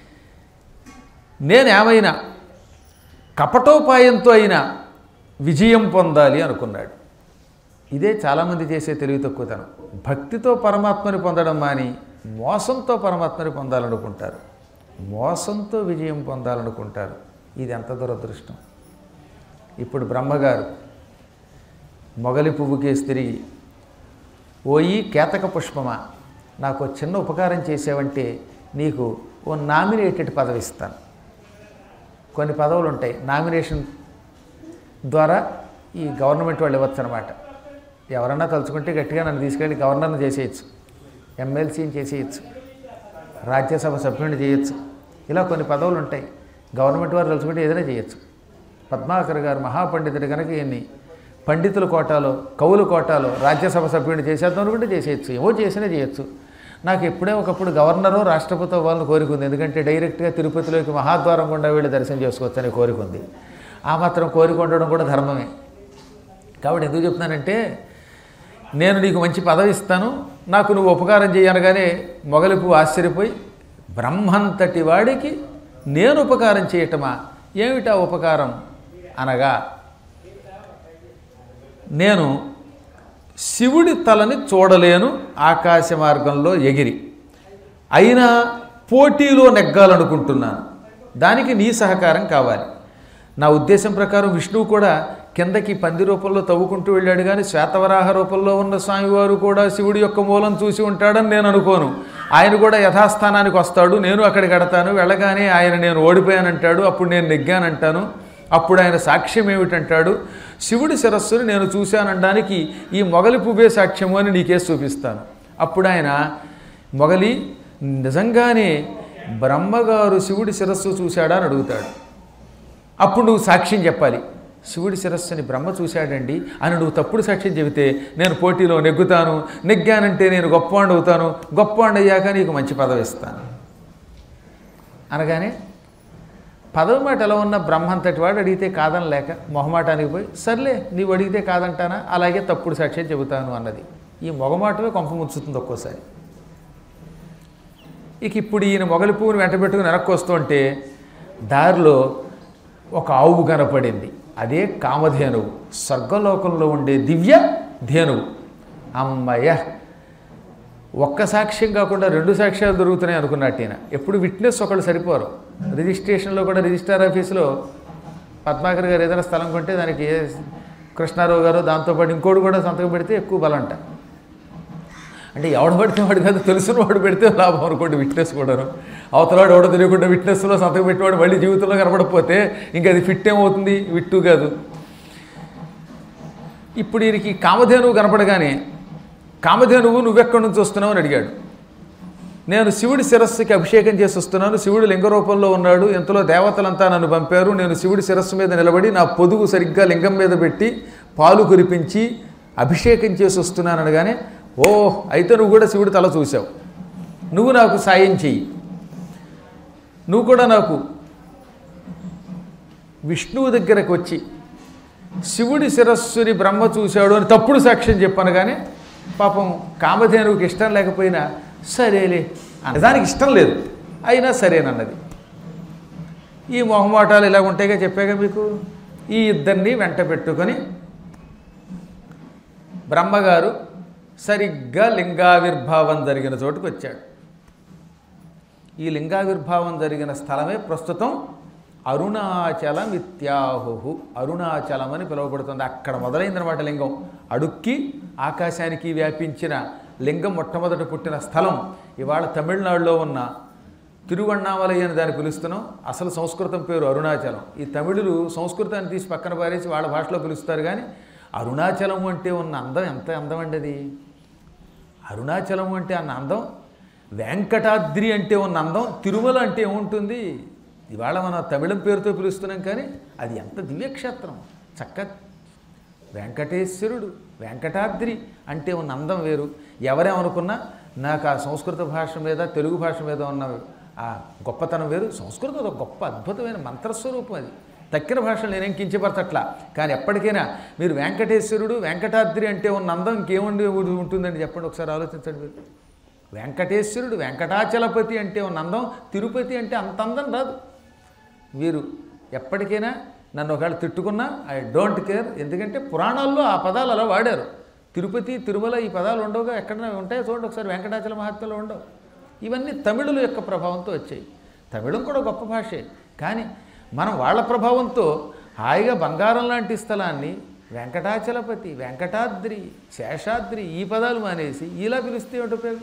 నేనేమైనా కపటోపాయంతో అయినా విజయం పొందాలి అనుకున్నాడు ఇదే చాలామంది చేసే తెలివి తక్కువతనం భక్తితో పరమాత్మని పొందడం మాని మోసంతో పరమాత్మని పొందాలనుకుంటారు మోసంతో విజయం పొందాలనుకుంటారు ఇది ఎంత దురదృష్టం ఇప్పుడు బ్రహ్మగారు మొగలి పువ్వుకేసి తిరిగి ఓయి కేతక పుష్పమా నాకు ఓ చిన్న ఉపకారం చేసావంటే నీకు ఓ నామినేటెడ్ పదవి ఇస్తాను కొన్ని పదవులు ఉంటాయి నామినేషన్ ద్వారా ఈ గవర్నమెంట్ వాళ్ళు ఇవ్వచ్చు అనమాట ఎవరన్నా తలుచుకుంటే గట్టిగా నన్ను తీసుకెళ్ళి గవర్నర్ని చేసేయచ్చు ఎమ్మెల్సీని చేసేయచ్చు రాజ్యసభ సభ్యుడిని చేయొచ్చు ఇలా కొన్ని పదవులు ఉంటాయి గవర్నమెంట్ వారు తలుచుకుంటే ఏదైనా చేయొచ్చు పద్మాకర్ గారు మహాపండితుడు కనుక ఈయన్ని పండితుల కోటాలో కవుల కోటాలో రాజ్యసభ సభ్యుడిని చేసేద్దాం అనుకుంటే చేసేయచ్చు ఏమో చేసినా చేయొచ్చు నాకు ఎప్పుడే ఒకప్పుడు గవర్నరో రాష్ట్రపతి అవ్వాలని కోరిక ఉంది ఎందుకంటే డైరెక్ట్గా తిరుపతిలోకి మహాద్వారం గుండా వెళ్ళి దర్శనం చేసుకోవచ్చు అనే కోరిక ఉంది ఆ మాత్రం కోరిక ఉండడం కూడా ధర్మమే కాబట్టి ఎందుకు చెప్తున్నానంటే నేను నీకు మంచి పదవి ఇస్తాను నాకు నువ్వు ఉపకారం చేయనగానే మొగలిపు ఆశ్చర్యపోయి బ్రహ్మంతటి వాడికి నేను ఉపకారం చేయటమా ఏమిటా ఉపకారం అనగా నేను శివుడి తలని చూడలేను ఆకాశ మార్గంలో ఎగిరి అయినా పోటీలో నెగ్గాలనుకుంటున్నాను దానికి నీ సహకారం కావాలి నా ఉద్దేశం ప్రకారం విష్ణువు కూడా కిందకి పంది రూపంలో తవ్వుకుంటూ వెళ్ళాడు కానీ శ్వేతవరాహ రూపంలో ఉన్న స్వామివారు కూడా శివుడి యొక్క మూలం చూసి ఉంటాడని నేను అనుకోను ఆయన కూడా యథాస్థానానికి వస్తాడు నేను అక్కడికి కడతాను వెళ్ళగానే ఆయన నేను ఓడిపోయానంటాడు అప్పుడు నేను నెగ్గానంటాను అప్పుడు ఆయన సాక్ష్యం ఏమిటంటాడు శివుడి శిరస్సుని నేను చూశానడానికి ఈ మొగలి పువ్వే సాక్ష్యము అని నీకే చూపిస్తాను అప్పుడు ఆయన మొగలి నిజంగానే బ్రహ్మగారు శివుడి శిరస్సు చూశాడా అని అడుగుతాడు అప్పుడు నువ్వు సాక్ష్యం చెప్పాలి శివుడి శిరస్సుని బ్రహ్మ చూశాడండి అని నువ్వు తప్పుడు సాక్ష్యం చెబితే నేను పోటీలో నెగ్గుతాను నెగ్గానంటే నేను గొప్పవాణ్ణి అవుతాను గొప్పవాణ్ణి అయ్యాక నీకు మంచి పదవి ఇస్తాను అనగానే పదవి మాట ఎలా ఉన్న బ్రహ్మంతటి వాడు అడిగితే కాదని లేక మొహమాటానికి పోయి సర్లే నీవు అడిగితే కాదంటానా అలాగే తప్పుడు సాక్ష్యం చెబుతాను అన్నది ఈ మొగమాటమే కొంప ముచ్చుతుంది ఒక్కోసారి ఇక ఇప్పుడు ఈయన మొగలి పువ్వుని వెంట పెట్టుకుని వెనక్కి వస్తుంటే దారిలో ఒక ఆవు కనపడింది అదే కామధేనువు స్వర్గలోకంలో ఉండే దివ్య ధేనువు అమ్మయ్య ఒక్క సాక్ష్యం కాకుండా రెండు సాక్ష్యాలు దొరుకుతున్నాయి అనుకున్నట్టు ఈయన ఎప్పుడు విట్నెస్ ఒకళ్ళు సరిపోరు రిజిస్ట్రేషన్లో కూడా రిజిస్టార్ ఆఫీసులో పద్మాకర్ గారు ఏదైనా స్థలం కొంటే దానికి ఏ కృష్ణారావు గారు దాంతోపాటు ఇంకోటి కూడా సంతకం పెడితే ఎక్కువ బలంట అంటే ఎవడు పడితే వాడు కాదు తెలిసిన వాడు పెడితే లాభం అనుకోండి విట్నెస్ కూడాను అవతలవాడు ఎవడో తెలియకుండా విట్నెస్లో సంతకం పెట్టేవాడు మళ్ళీ జీవితంలో కనపడకపోతే ఇంకా అది ఫిట్ ఏమవుతుంది విట్టు కాదు ఇప్పుడు వీరికి కామధేనువు కనపడగానే కామధేనువు నువ్వెక్కడి నుంచి వస్తున్నావు అని అడిగాడు నేను శివుడి శిరస్సుకి అభిషేకం చేసి వస్తున్నాను శివుడు లింగ రూపంలో ఉన్నాడు ఎంతలో దేవతలంతా నన్ను పంపారు నేను శివుడి శిరస్సు మీద నిలబడి నా పొదుగు సరిగ్గా లింగం మీద పెట్టి పాలు కురిపించి అభిషేకం చేసి వస్తున్నాను అనగానే ఓ అయితే నువ్వు కూడా శివుడి తల చూసావు నువ్వు నాకు సాయం చెయ్యి నువ్వు కూడా నాకు విష్ణువు దగ్గరకు వచ్చి శివుడి శిరస్సుని బ్రహ్మ చూశాడు అని తప్పుడు సాక్ష్యం చెప్పనగానే పాపం కామధేనువుకి ఇష్టం లేకపోయినా సరేలే నిజానికి ఇష్టం లేదు అయినా సరేనన్నది ఈ మొహమాటాలు ఇలా ఉంటాయిగా చెప్పాగా మీకు ఈ ఇద్దరిని వెంట పెట్టుకొని బ్రహ్మగారు సరిగ్గా లింగావిర్భావం జరిగిన చోటుకు వచ్చాడు ఈ లింగావిర్భావం జరిగిన స్థలమే ప్రస్తుతం అరుణాచలం ఇత్యాహు అరుణాచలం అని పిలువబడుతుంది అక్కడ మొదలైందనమాట లింగం అడుక్కి ఆకాశానికి వ్యాపించిన లింగం మొట్టమొదట పుట్టిన స్థలం ఇవాళ తమిళనాడులో ఉన్న తిరువണ്ണామలై అని దాన్ని పిలుస్తున్నాం అసలు సంస్కృతం పేరు అరుణాచలం ఈ తమిళులు సంస్కృతాన్ని తీసి పక్కన పారేసి వాళ్ళ భాషలో పిలుస్తారు కానీ అరుణాచలం అంటే ఉన్న అందం ఎంత అందం అండి అది అరుణాచలం అంటే అన్న అందం వెంకటాద్రి అంటే ఉన్న అందం తిరుమల అంటే ఏముంటుంది ఇవాళ మన తమిళం పేరుతో పిలుస్తున్నాం కానీ అది ఎంత దివ్యక్షేత్రం చక్క వెంకటేశ్వరుడు వెంకటాద్రి అంటే ఉన్న అందం వేరు ఎవరేమనుకున్నా నాకు ఆ సంస్కృత భాష మీద తెలుగు భాష మీద ఉన్న ఆ గొప్పతనం వేరు సంస్కృతం ఒక గొప్ప అద్భుతమైన మంత్రస్వరూపం అది తక్కిన భాషలు నేనేం కించపరచట్లా కానీ ఎప్పటికైనా మీరు వెంకటేశ్వరుడు వెంకటాద్రి అంటే ఉన్న అందం ఇంకేముండి ఉంటుందండి చెప్పండి ఒకసారి ఆలోచించండి మీరు వెంకటేశ్వరుడు వెంకటాచలపతి అంటే ఉన్న అందం తిరుపతి అంటే అంత అందం రాదు వీరు ఎప్పటికైనా నన్ను ఒకవేళ తిట్టుకున్నా ఐ డోంట్ కేర్ ఎందుకంటే పురాణాల్లో ఆ పదాలు అలా వాడారు తిరుపతి తిరుమల ఈ పదాలు ఉండవుగా ఎక్కడైనా ఉంటాయో చూడండి ఒకసారి వెంకటాచల మహత్యలో ఉండవు ఇవన్నీ తమిళుల యొక్క ప్రభావంతో వచ్చాయి తమిళం కూడా గొప్ప భాషే కానీ మనం వాళ్ళ ప్రభావంతో హాయిగా బంగారం లాంటి స్థలాన్ని వెంకటాచలపతి వెంకటాద్రి శేషాద్రి ఈ పదాలు మానేసి ఇలా పిలిస్తే ఏమిటి ఉపయోగం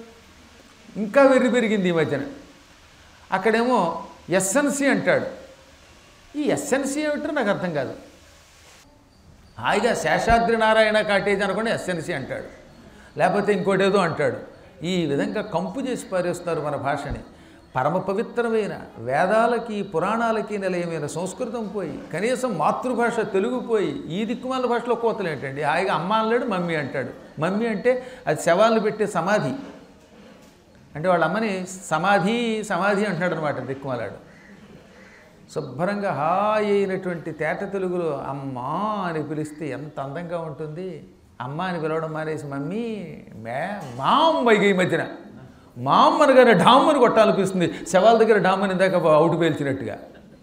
ఇంకా వెర్రి పెరిగింది ఈ మధ్యన అక్కడేమో ఎస్ఎన్సి అంటాడు ఈ ఎస్ఎన్సీ ఏమిటో నాకు అర్థం కాదు హాయిగా శేషాద్రి నారాయణ కాటేజ్ అనుకోండి ఎస్ఎన్సీ అంటాడు లేకపోతే ఇంకోటి ఏదో అంటాడు ఈ విధంగా కంపు చేసి పారేస్తున్నారు మన భాషని పరమ పవిత్రమైన వేదాలకి పురాణాలకి నిలయమైన సంస్కృతం పోయి కనీసం మాతృభాష తెలుగు పోయి ఈ దిక్కుమాల భాషలో కోతలు ఏంటండి హాయిగా అమ్మ అనలేడు మమ్మీ అంటాడు మమ్మీ అంటే అది శవాలను పెట్టే సమాధి అంటే వాళ్ళ అమ్మని సమాధి సమాధి అంటున్నాడు అనమాట దిక్కుమాలాడు శుభ్రంగా హాయి అయినటువంటి తేట తెలుగులో అమ్మా అని పిలిస్తే ఎంత అందంగా ఉంటుంది అమ్మ అని పిలవడం మానేసి మమ్మీ మే మామ్ వైగ ఈ మధ్యన మామ్ అనగానే డామ్ అని కొట్టాలనిపిస్తుంది శవాల దగ్గర డామ్ అని ఇందాక అవుటు పేల్చినట్టుగా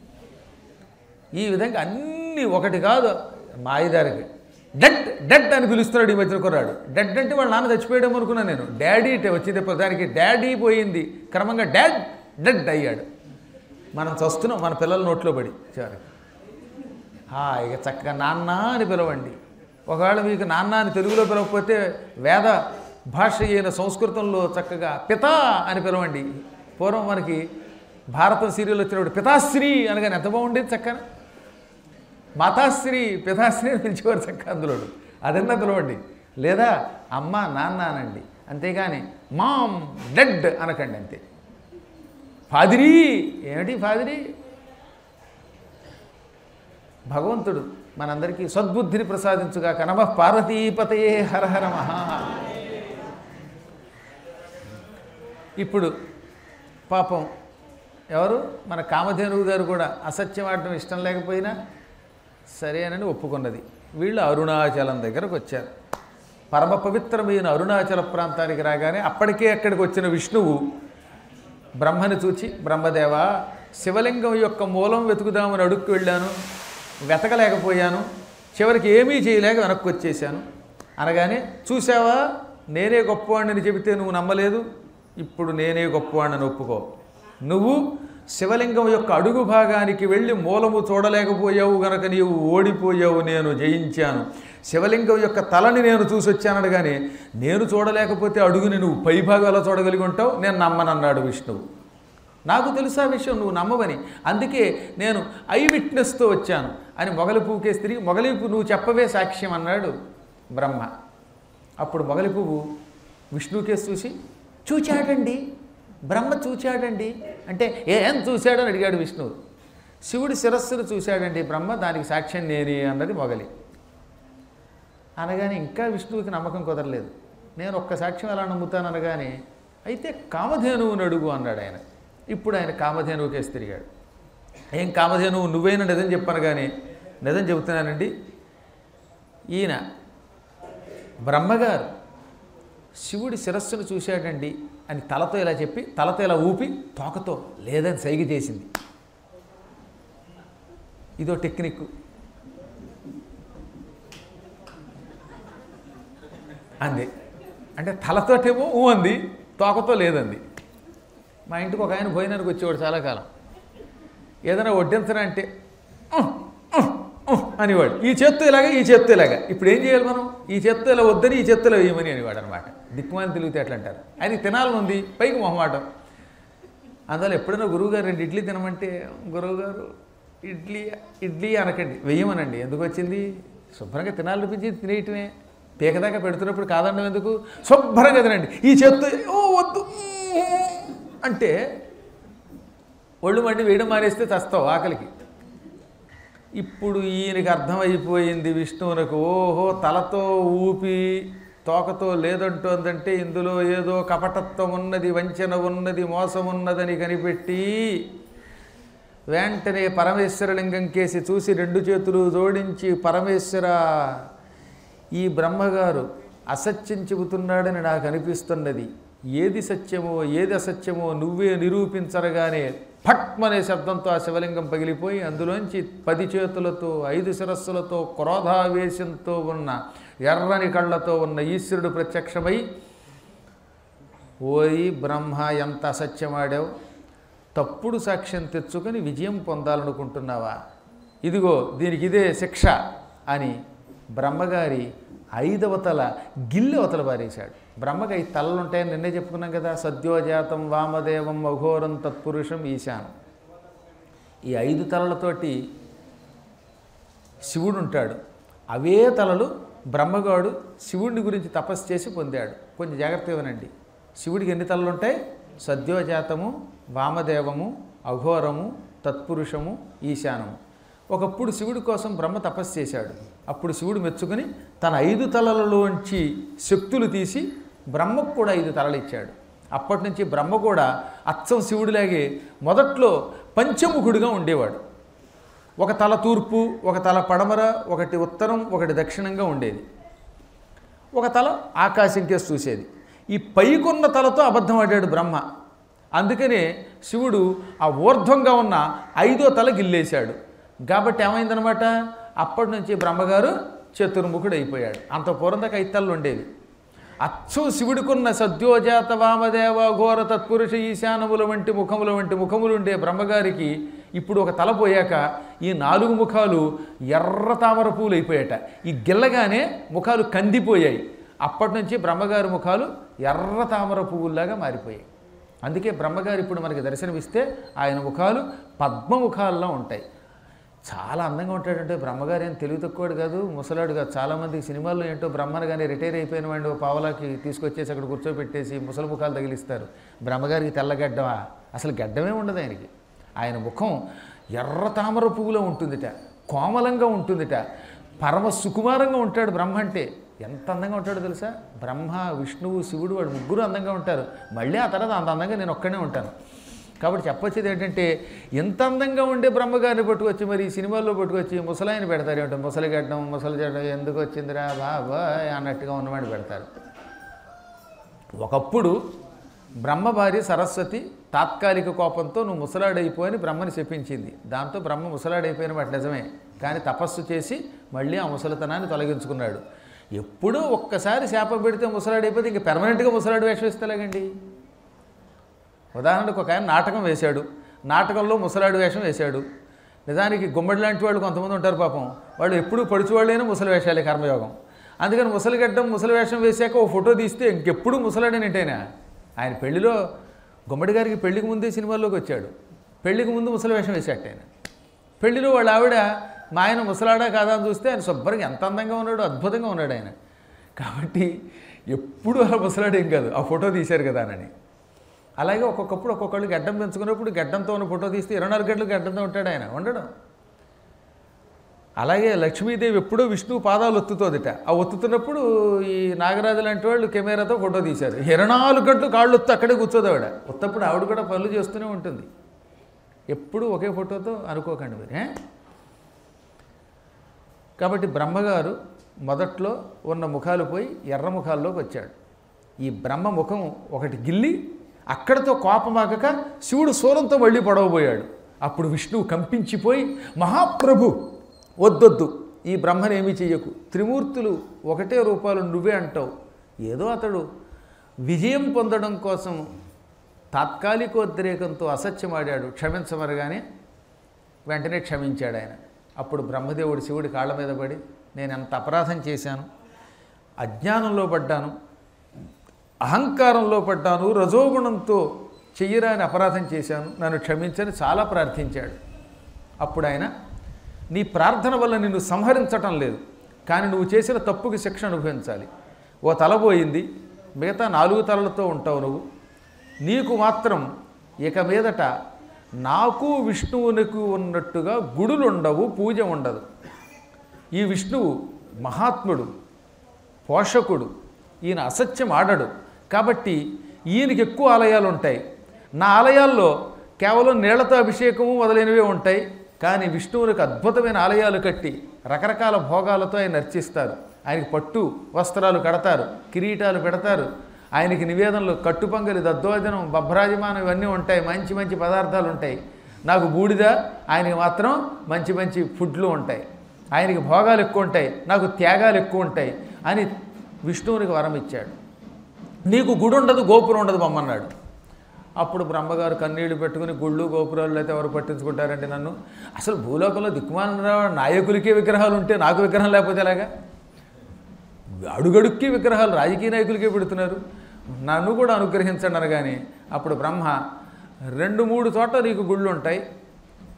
ఈ విధంగా అన్నీ ఒకటి కాదు మా ఐదారికి డెడ్ డెడ్ అని పిలుస్తున్నాడు ఈ మధ్యన కుర్రాడు డెడ్ అంటే వాళ్ళ నాన్న చచ్చిపోయాడేమో అనుకున్నాను నేను డాడీ అంటే వచ్చింది దానికి డాడీ పోయింది క్రమంగా డాడ్ డెడ్ అయ్యాడు మనం చస్తున్నాం మన పిల్లల నోట్లో పడి చివరికి హాయిగా చక్కగా నాన్న అని పిలవండి ఒకవేళ మీకు నాన్న అని తెలుగులో పిలవకపోతే వేద భాష అయిన సంస్కృతంలో చక్కగా పితా అని పిలవండి పూర్వం మనకి భారతం సీరియల్ వచ్చినప్పుడు పితాశ్రీ అనగానే ఎంత బాగుండేది చక్కన మాతాశ్రీ పితాశ్రీ అని పిలిచేవారు చక్క అందులో అదన్నా పిలవండి లేదా అమ్మ నాన్న అనండి అంతేగాని మామ్ డెడ్ అనకండి అంతే ఫాదిరి ఏమిటి ఫాదిరి భగవంతుడు మనందరికీ సద్బుద్ధిని ప్రసాదించుగా కనమ పార్వతీపతయే హర హర మహా ఇప్పుడు పాపం ఎవరు మన కామధేనువు గారు కూడా అసత్యం ఆడటం ఇష్టం లేకపోయినా సరేనని ఒప్పుకున్నది వీళ్ళు అరుణాచలం దగ్గరకు వచ్చారు పరమ పవిత్రమైన అరుణాచల ప్రాంతానికి రాగానే అప్పటికే అక్కడికి వచ్చిన విష్ణువు బ్రహ్మని చూచి బ్రహ్మదేవ శివలింగం యొక్క మూలం వెతుకుదామని అడుక్కు వెళ్ళాను వెతకలేకపోయాను చివరికి ఏమీ చేయలేక వెనక్కి వచ్చేసాను అనగానే చూసావా నేనే గొప్పవాడిని చెబితే నువ్వు నమ్మలేదు ఇప్పుడు నేనే గొప్పవాడిని ఒప్పుకో నువ్వు శివలింగం యొక్క అడుగు భాగానికి వెళ్ళి మూలము చూడలేకపోయావు గనక నీవు ఓడిపోయావు నేను జయించాను శివలింగం యొక్క తలని నేను చూసి వచ్చానడు కానీ నేను చూడలేకపోతే అడుగుని నువ్వు పైభాగాల్లో చూడగలిగి ఉంటావు నేను నమ్మనన్నాడు విష్ణువు నాకు తెలుసా విషయం నువ్వు నమ్మవని అందుకే నేను ఐ విట్నెస్తో వచ్చాను అని మొగలి పువ్వుకేసి తిరిగి మొగలి పువ్వు నువ్వు చెప్పవే సాక్ష్యం అన్నాడు బ్రహ్మ అప్పుడు మొగలి పువ్వు విష్ణుకేసి చూసి చూచాడండి బ్రహ్మ చూచాడండి అంటే ఏం చూశాడని అడిగాడు విష్ణువు శివుడి శిరస్సును చూశాడండి బ్రహ్మ దానికి సాక్ష్యం నేనే అన్నది మొగలి అనగానే ఇంకా విష్ణువుకి నమ్మకం కుదరలేదు నేను ఒక్క సాక్ష్యం ఎలా నమ్ముతాను అనగానే అయితే కామధేనువుని అడుగు అన్నాడు ఆయన ఇప్పుడు ఆయన కామధేనువుకేసి తిరిగాడు ఏం కామధేనువు నువ్వైనా నిజం చెప్పాను కానీ నిజం చెబుతున్నానండి ఈయన బ్రహ్మగారు శివుడి శిరస్సును చూశాడండి అని తలతో ఇలా చెప్పి తలతో ఇలా ఊపి తోకతో లేదని సైగ చేసింది ఇదో టెక్నిక్ అంది అంటే తలతోటేమో ఊ అంది తోకతో లేదంది మా ఇంటికి ఒక ఆయన భోజనానికి వచ్చేవాడు చాలా కాలం ఏదైనా వడ్డించరా అంటే "ఉహ్, ఉహ్, ఉహ్" అనేవాడు ఈ చేత్తో ఇలాగా ఈ చేత్తో ఇలాగా ఇప్పుడు ఏం చేయాలి మనం ఈ చేత్తో ఇలా వద్దని ఈ చేత్తో ఇలా వేయమని అనేవాడు అనమాట దిక్కుమాని తెలివితే ఎట్లా అంటారు ఆయనకి తినాలని ఉంది పైకి మొహమాటం అందువల్ల ఎప్పుడైనా గురువుగారు రెండు ఇడ్లీ తినమంటే గురువుగారు ఇడ్లీ ఇడ్లీ అనకండి వెయ్యమనండి ఎందుకు వచ్చింది శుభ్రంగా తినాలనిపించి తినేయటమే పీకదాకా పెడుతున్నప్పుడు కాదండం ఎందుకు శుభ్రంగా తినండి ఈ చేత్తో ఓ వద్దు అంటే ఒళ్ళు మండి వేయడం మానేస్తే చస్తావు ఆకలికి ఇప్పుడు ఈయనకి అర్థమైపోయింది విష్ణువునకు ఓహో తలతో ఊపి తోకతో లేదంటోందంటే ఇందులో ఏదో కపటత్వం ఉన్నది వంచన ఉన్నది మోసం ఉన్నదని కనిపెట్టి వెంటనే పరమేశ్వరలింగం కేసి చూసి రెండు చేతులు జోడించి పరమేశ్వర ఈ బ్రహ్మగారు అసత్యం చెబుతున్నాడని నాకు అనిపిస్తున్నది ఏది సత్యమో ఏది అసత్యమో నువ్వే నిరూపించరగానే ఫట్మనే శబ్దంతో ఆ శివలింగం పగిలిపోయి అందులోంచి పది చేతులతో ఐదు శిరస్సులతో క్రోధావేశంతో ఉన్న ఎర్రని కళ్ళతో ఉన్న ఈశ్వరుడు ప్రత్యక్షమై ఓయి బ్రహ్మ ఎంత అసత్యమాడావు తప్పుడు సాక్ష్యం తెచ్చుకొని విజయం పొందాలనుకుంటున్నావా ఇదిగో దీనికి ఇదే శిక్ష అని బ్రహ్మగారి ఐదవ తల గిల్లి అవతల పారేశాడు బ్రహ్మకి ఐదు తలలు ఉంటాయని నిన్నే చెప్పుకున్నాం కదా సద్యోజాతం వామదేవం అఘోరం తత్పురుషం ఈశానం ఈ ఐదు తలలతోటి శివుడు ఉంటాడు అవే తలలు బ్రహ్మగాడు శివుడిని గురించి తపస్సు చేసి పొందాడు కొంచెం జాగ్రత్త ఇవ్వనండి శివుడికి ఎన్ని తలలు ఉంటాయి సద్యోజాతము వామదేవము అఘోరము తత్పురుషము ఈశానము ఒకప్పుడు శివుడి కోసం బ్రహ్మ తపస్సు చేశాడు అప్పుడు శివుడు మెచ్చుకుని తన ఐదు తలలలోంచి శక్తులు తీసి బ్రహ్మకు కూడా ఐదు తలలు ఇచ్చాడు అప్పటి నుంచి బ్రహ్మ కూడా అచ్చం శివుడిలాగే మొదట్లో పంచముఖుడిగా ఉండేవాడు ఒక తల తూర్పు ఒక తల పడమర ఒకటి ఉత్తరం ఒకటి దక్షిణంగా ఉండేది ఒక తల ఆకాశం కేసు చూసేది ఈ పైకున్న తలతో అబద్ధం ఆడాడు బ్రహ్మ అందుకనే శివుడు ఆ ఊర్ధ్వంగా ఉన్న ఐదో తల గిల్లేశాడు కాబట్టి ఏమైందనమాట అప్పటి నుంచి బ్రహ్మగారు చతుర్ముఖుడు అయిపోయాడు అంత పూర్వం దాకా ఐదు తలలు ఉండేవి అచ్చు శివుడికున్న సద్యోజాత వామదేవ ఘోర తత్పురుష ఈశానముల వంటి ముఖముల వంటి ముఖములు ఉండే బ్రహ్మగారికి ఇప్పుడు ఒక తల పోయాక ఈ నాలుగు ముఖాలు ఎర్ర తామర పూలు అయిపోయాట ఈ గిల్లగానే ముఖాలు కందిపోయాయి అప్పటి నుంచి బ్రహ్మగారి ముఖాలు ఎర్ర తామర పువ్వుల్లాగా మారిపోయాయి అందుకే బ్రహ్మగారు ఇప్పుడు మనకి దర్శనమిస్తే ఆయన ముఖాలు పద్మముఖాల్లో ఉంటాయి చాలా అందంగా ఉంటాడంటే బ్రహ్మగారు ఏం తెలివి తక్కువాడు కాదు ముసలాడు కాదు చాలామంది సినిమాల్లో ఏంటో బ్రహ్మను కానీ రిటైర్ అయిపోయిన వాడిని ఓ పావలాకి తీసుకొచ్చేసి అక్కడ కూర్చోబెట్టేసి ముసలి ముఖాలు తగిలిస్తారు బ్రహ్మగారికి తెల్లగడ్డమా అసలు గడ్డమే ఉండదు ఆయనకి ఆయన ముఖం ఎర్ర తామర పువ్వులో ఉంటుందిట కోమలంగా ఉంటుందిట పరమ సుకుమారంగా ఉంటాడు బ్రహ్మ అంటే ఎంత అందంగా ఉంటాడో తెలుసా బ్రహ్మ విష్ణువు శివుడు వాడు ముగ్గురు అందంగా ఉంటారు మళ్ళీ ఆ తర్వాత అంత అందంగా నేను ఒక్కనే ఉంటాను కాబట్టి చెప్పొచ్చేది ఏంటంటే ఎంత అందంగా ఉండే బ్రహ్మగారిని పట్టుకొచ్చి మరి ఈ సినిమాల్లో పట్టుకొచ్చి ముసలాయన పెడతారు ఏమిటో ముసలి గడ్డం ముసలి జడ్డం ఎందుకు వచ్చిందిరా బాబా అన్నట్టుగా ఉన్నవాడిని పెడతారు ఒకప్పుడు బ్రహ్మ భార్య సరస్వతి తాత్కాలిక కోపంతో నువ్వు ముసలాడైపో అని బ్రహ్మని చెప్పించింది దాంతో బ్రహ్మ ముసలాడైపోయిన వాటి నిజమే కానీ తపస్సు చేసి మళ్ళీ ఆ ముసలితనాన్ని తొలగించుకున్నాడు ఎప్పుడూ ఒక్కసారి శాపం పెడితే ముసలాడైపోతే ఇంక పెర్మనెంట్గా ముసలాడు వేషం ఇస్తలేగండి ఉదాహరణకు ఒక ఆయన నాటకం వేశాడు నాటకంలో ముసలాడు వేషం వేశాడు నిజానికి గుమ్మడి లాంటి వాళ్ళు కొంతమంది ఉంటారు పాపం వాళ్ళు ఎప్పుడూ పడుచువాళ్ళైనా ముసలి వేషాలే కర్మయోగం అందుకని ముసలి గడ్డం ముసలి వేషం వేశాక ఓ ఫోటో తీస్తే ఇంకెప్పుడు ముసలాడేనంటేనా ఆయన పెళ్లిలో గుమ్మడి గారికి పెళ్లికి ముందే సినిమాల్లోకి వచ్చాడు పెళ్లికి ముందు ముసలి వేషం వేశాట ఆయన పెళ్లిలో వాళ్ళ ఆవిడ మా ఆయన ముసలాడా కాదా అని చూస్తే ఆయన శుభ్రంగా ఎంత అందంగా ఉన్నాడు అద్భుతంగా ఉన్నాడు ఆయన కాబట్టి ఎప్పుడు అలా ముసలాడేం కాదు ఆ ఫోటో తీశారు కదా అని అలాగే ఒక్కొక్కప్పుడు ఒక్కొక్కళ్ళు గడ్డం పెంచుకున్నప్పుడు గడ్డంతో ఉన్న ఫోటో తీస్తే ఇరవై నాలుగు గంటలు గడ్డంతో ఉంటాడు ఆయన ఉండడం అలాగే లక్ష్మీదేవి ఎప్పుడూ విష్ణువు పాదాలు ఒత్తుతోదిట ఆ ఒత్తుతున్నప్పుడు ఈ నాగరాజు లాంటి వాళ్ళు కెమెరాతో ఫోటో తీశారు ఇరవై నాలుగు గంటలు కాళ్ళు ఒత్తు అక్కడే కూర్చోదు ఆవిడ ఒత్తప్పుడు ఆవిడ కూడా పనులు చేస్తూనే ఉంటుంది ఎప్పుడూ ఒకే ఫోటోతో అనుకోకండి మీరు ఏ? కాబట్టి బ్రహ్మగారు మొదట్లో ఉన్న ముఖాలు పోయి ఎర్ర ముఖాల్లోకి వచ్చాడు ఈ బ్రహ్మ ముఖం ఒకటి గిల్లి అక్కడితో కోపమాగక శివుడు సూరంతో మళ్ళీ పొడవబోయాడు అప్పుడు విష్ణువు కంపించిపోయి మహాప్రభు వద్దొద్దు ఈ బ్రహ్మనేమీ చెయ్యకు త్రిమూర్తులు ఒకటే రూపాలు నువ్వే అంటావు ఏదో అతడు విజయం పొందడం కోసం తాత్కాలికోద్రేకంతో అసత్యమాడాడు క్షమించమరగానే వెంటనే క్షమించాడు ఆయన అప్పుడు బ్రహ్మదేవుడు శివుడి కాళ్ళ మీద పడి నేను ఎంత అపరాధం చేశాను అజ్ఞానంలో పడ్డాను అహంకారంలో పడ్డాను రజోగుణంతో చెయ్యరాని అపరాధం చేశాను నన్ను క్షమించని చాలా ప్రార్థించాడు అప్పుడు ఆయన నీ ప్రార్థన వల్ల నిన్ను సంహరించటం లేదు కానీ నువ్వు చేసిన తప్పుకి శిక్ష అనుభవించాలి ఓ తల పోయింది మిగతా నాలుగు తలలతో ఉంటావు నువ్వు నీకు మాత్రం ఇక మీదట నాకు విష్ణువునికి ఉన్నట్టుగా గుడులు ఉండవు పూజ ఉండదు ఈ విష్ణువు మహాత్ముడు పోషకుడు ఈయన అసత్యం ఆడడు కాబట్టి ఈయనకి ఎక్కువ ఆలయాలు ఉంటాయి నా ఆలయాల్లో కేవలం నీళ్లతో అభిషేకము మొదలైనవే ఉంటాయి కానీ విష్ణువునికి అద్భుతమైన ఆలయాలు కట్టి రకరకాల భోగాలతో ఆయన అర్చిస్తారు ఆయనకి పట్టు వస్త్రాలు కడతారు కిరీటాలు పెడతారు ఆయనకి నివేదనలు కట్టుపంగలి దద్దోజనం బభ్రాజమానం ఇవన్నీ ఉంటాయి మంచి మంచి పదార్థాలు ఉంటాయి నాకు బూడిద ఆయనకి మాత్రం మంచి మంచి ఫుడ్లు ఉంటాయి ఆయనకి భోగాలు ఎక్కువ ఉంటాయి నాకు త్యాగాలు ఎక్కువ ఉంటాయి అని విష్ణువునికి వరం ఇచ్చాడు నీకు గుడి ఉండదు గోపురం ఉండదు బొమ్మన్నాడు అప్పుడు బ్రహ్మగారు కన్నీళ్లు పెట్టుకుని గుళ్ళు గోపురాలు అయితే ఎవరు పట్టించుకుంటారండి నన్ను అసలు భూలోకంలో దిక్కుమాన నాయకులకే విగ్రహాలు ఉంటే నాకు విగ్రహం లేకపోతే ఎలాగా అడుగడుక్కి విగ్రహాలు రాజకీయ నాయకులకే పెడుతున్నారు నన్ను కూడా అనుగ్రహించండి అనగాని అప్పుడు బ్రహ్మ రెండు మూడు చోట్ల నీకు గుళ్ళు ఉంటాయి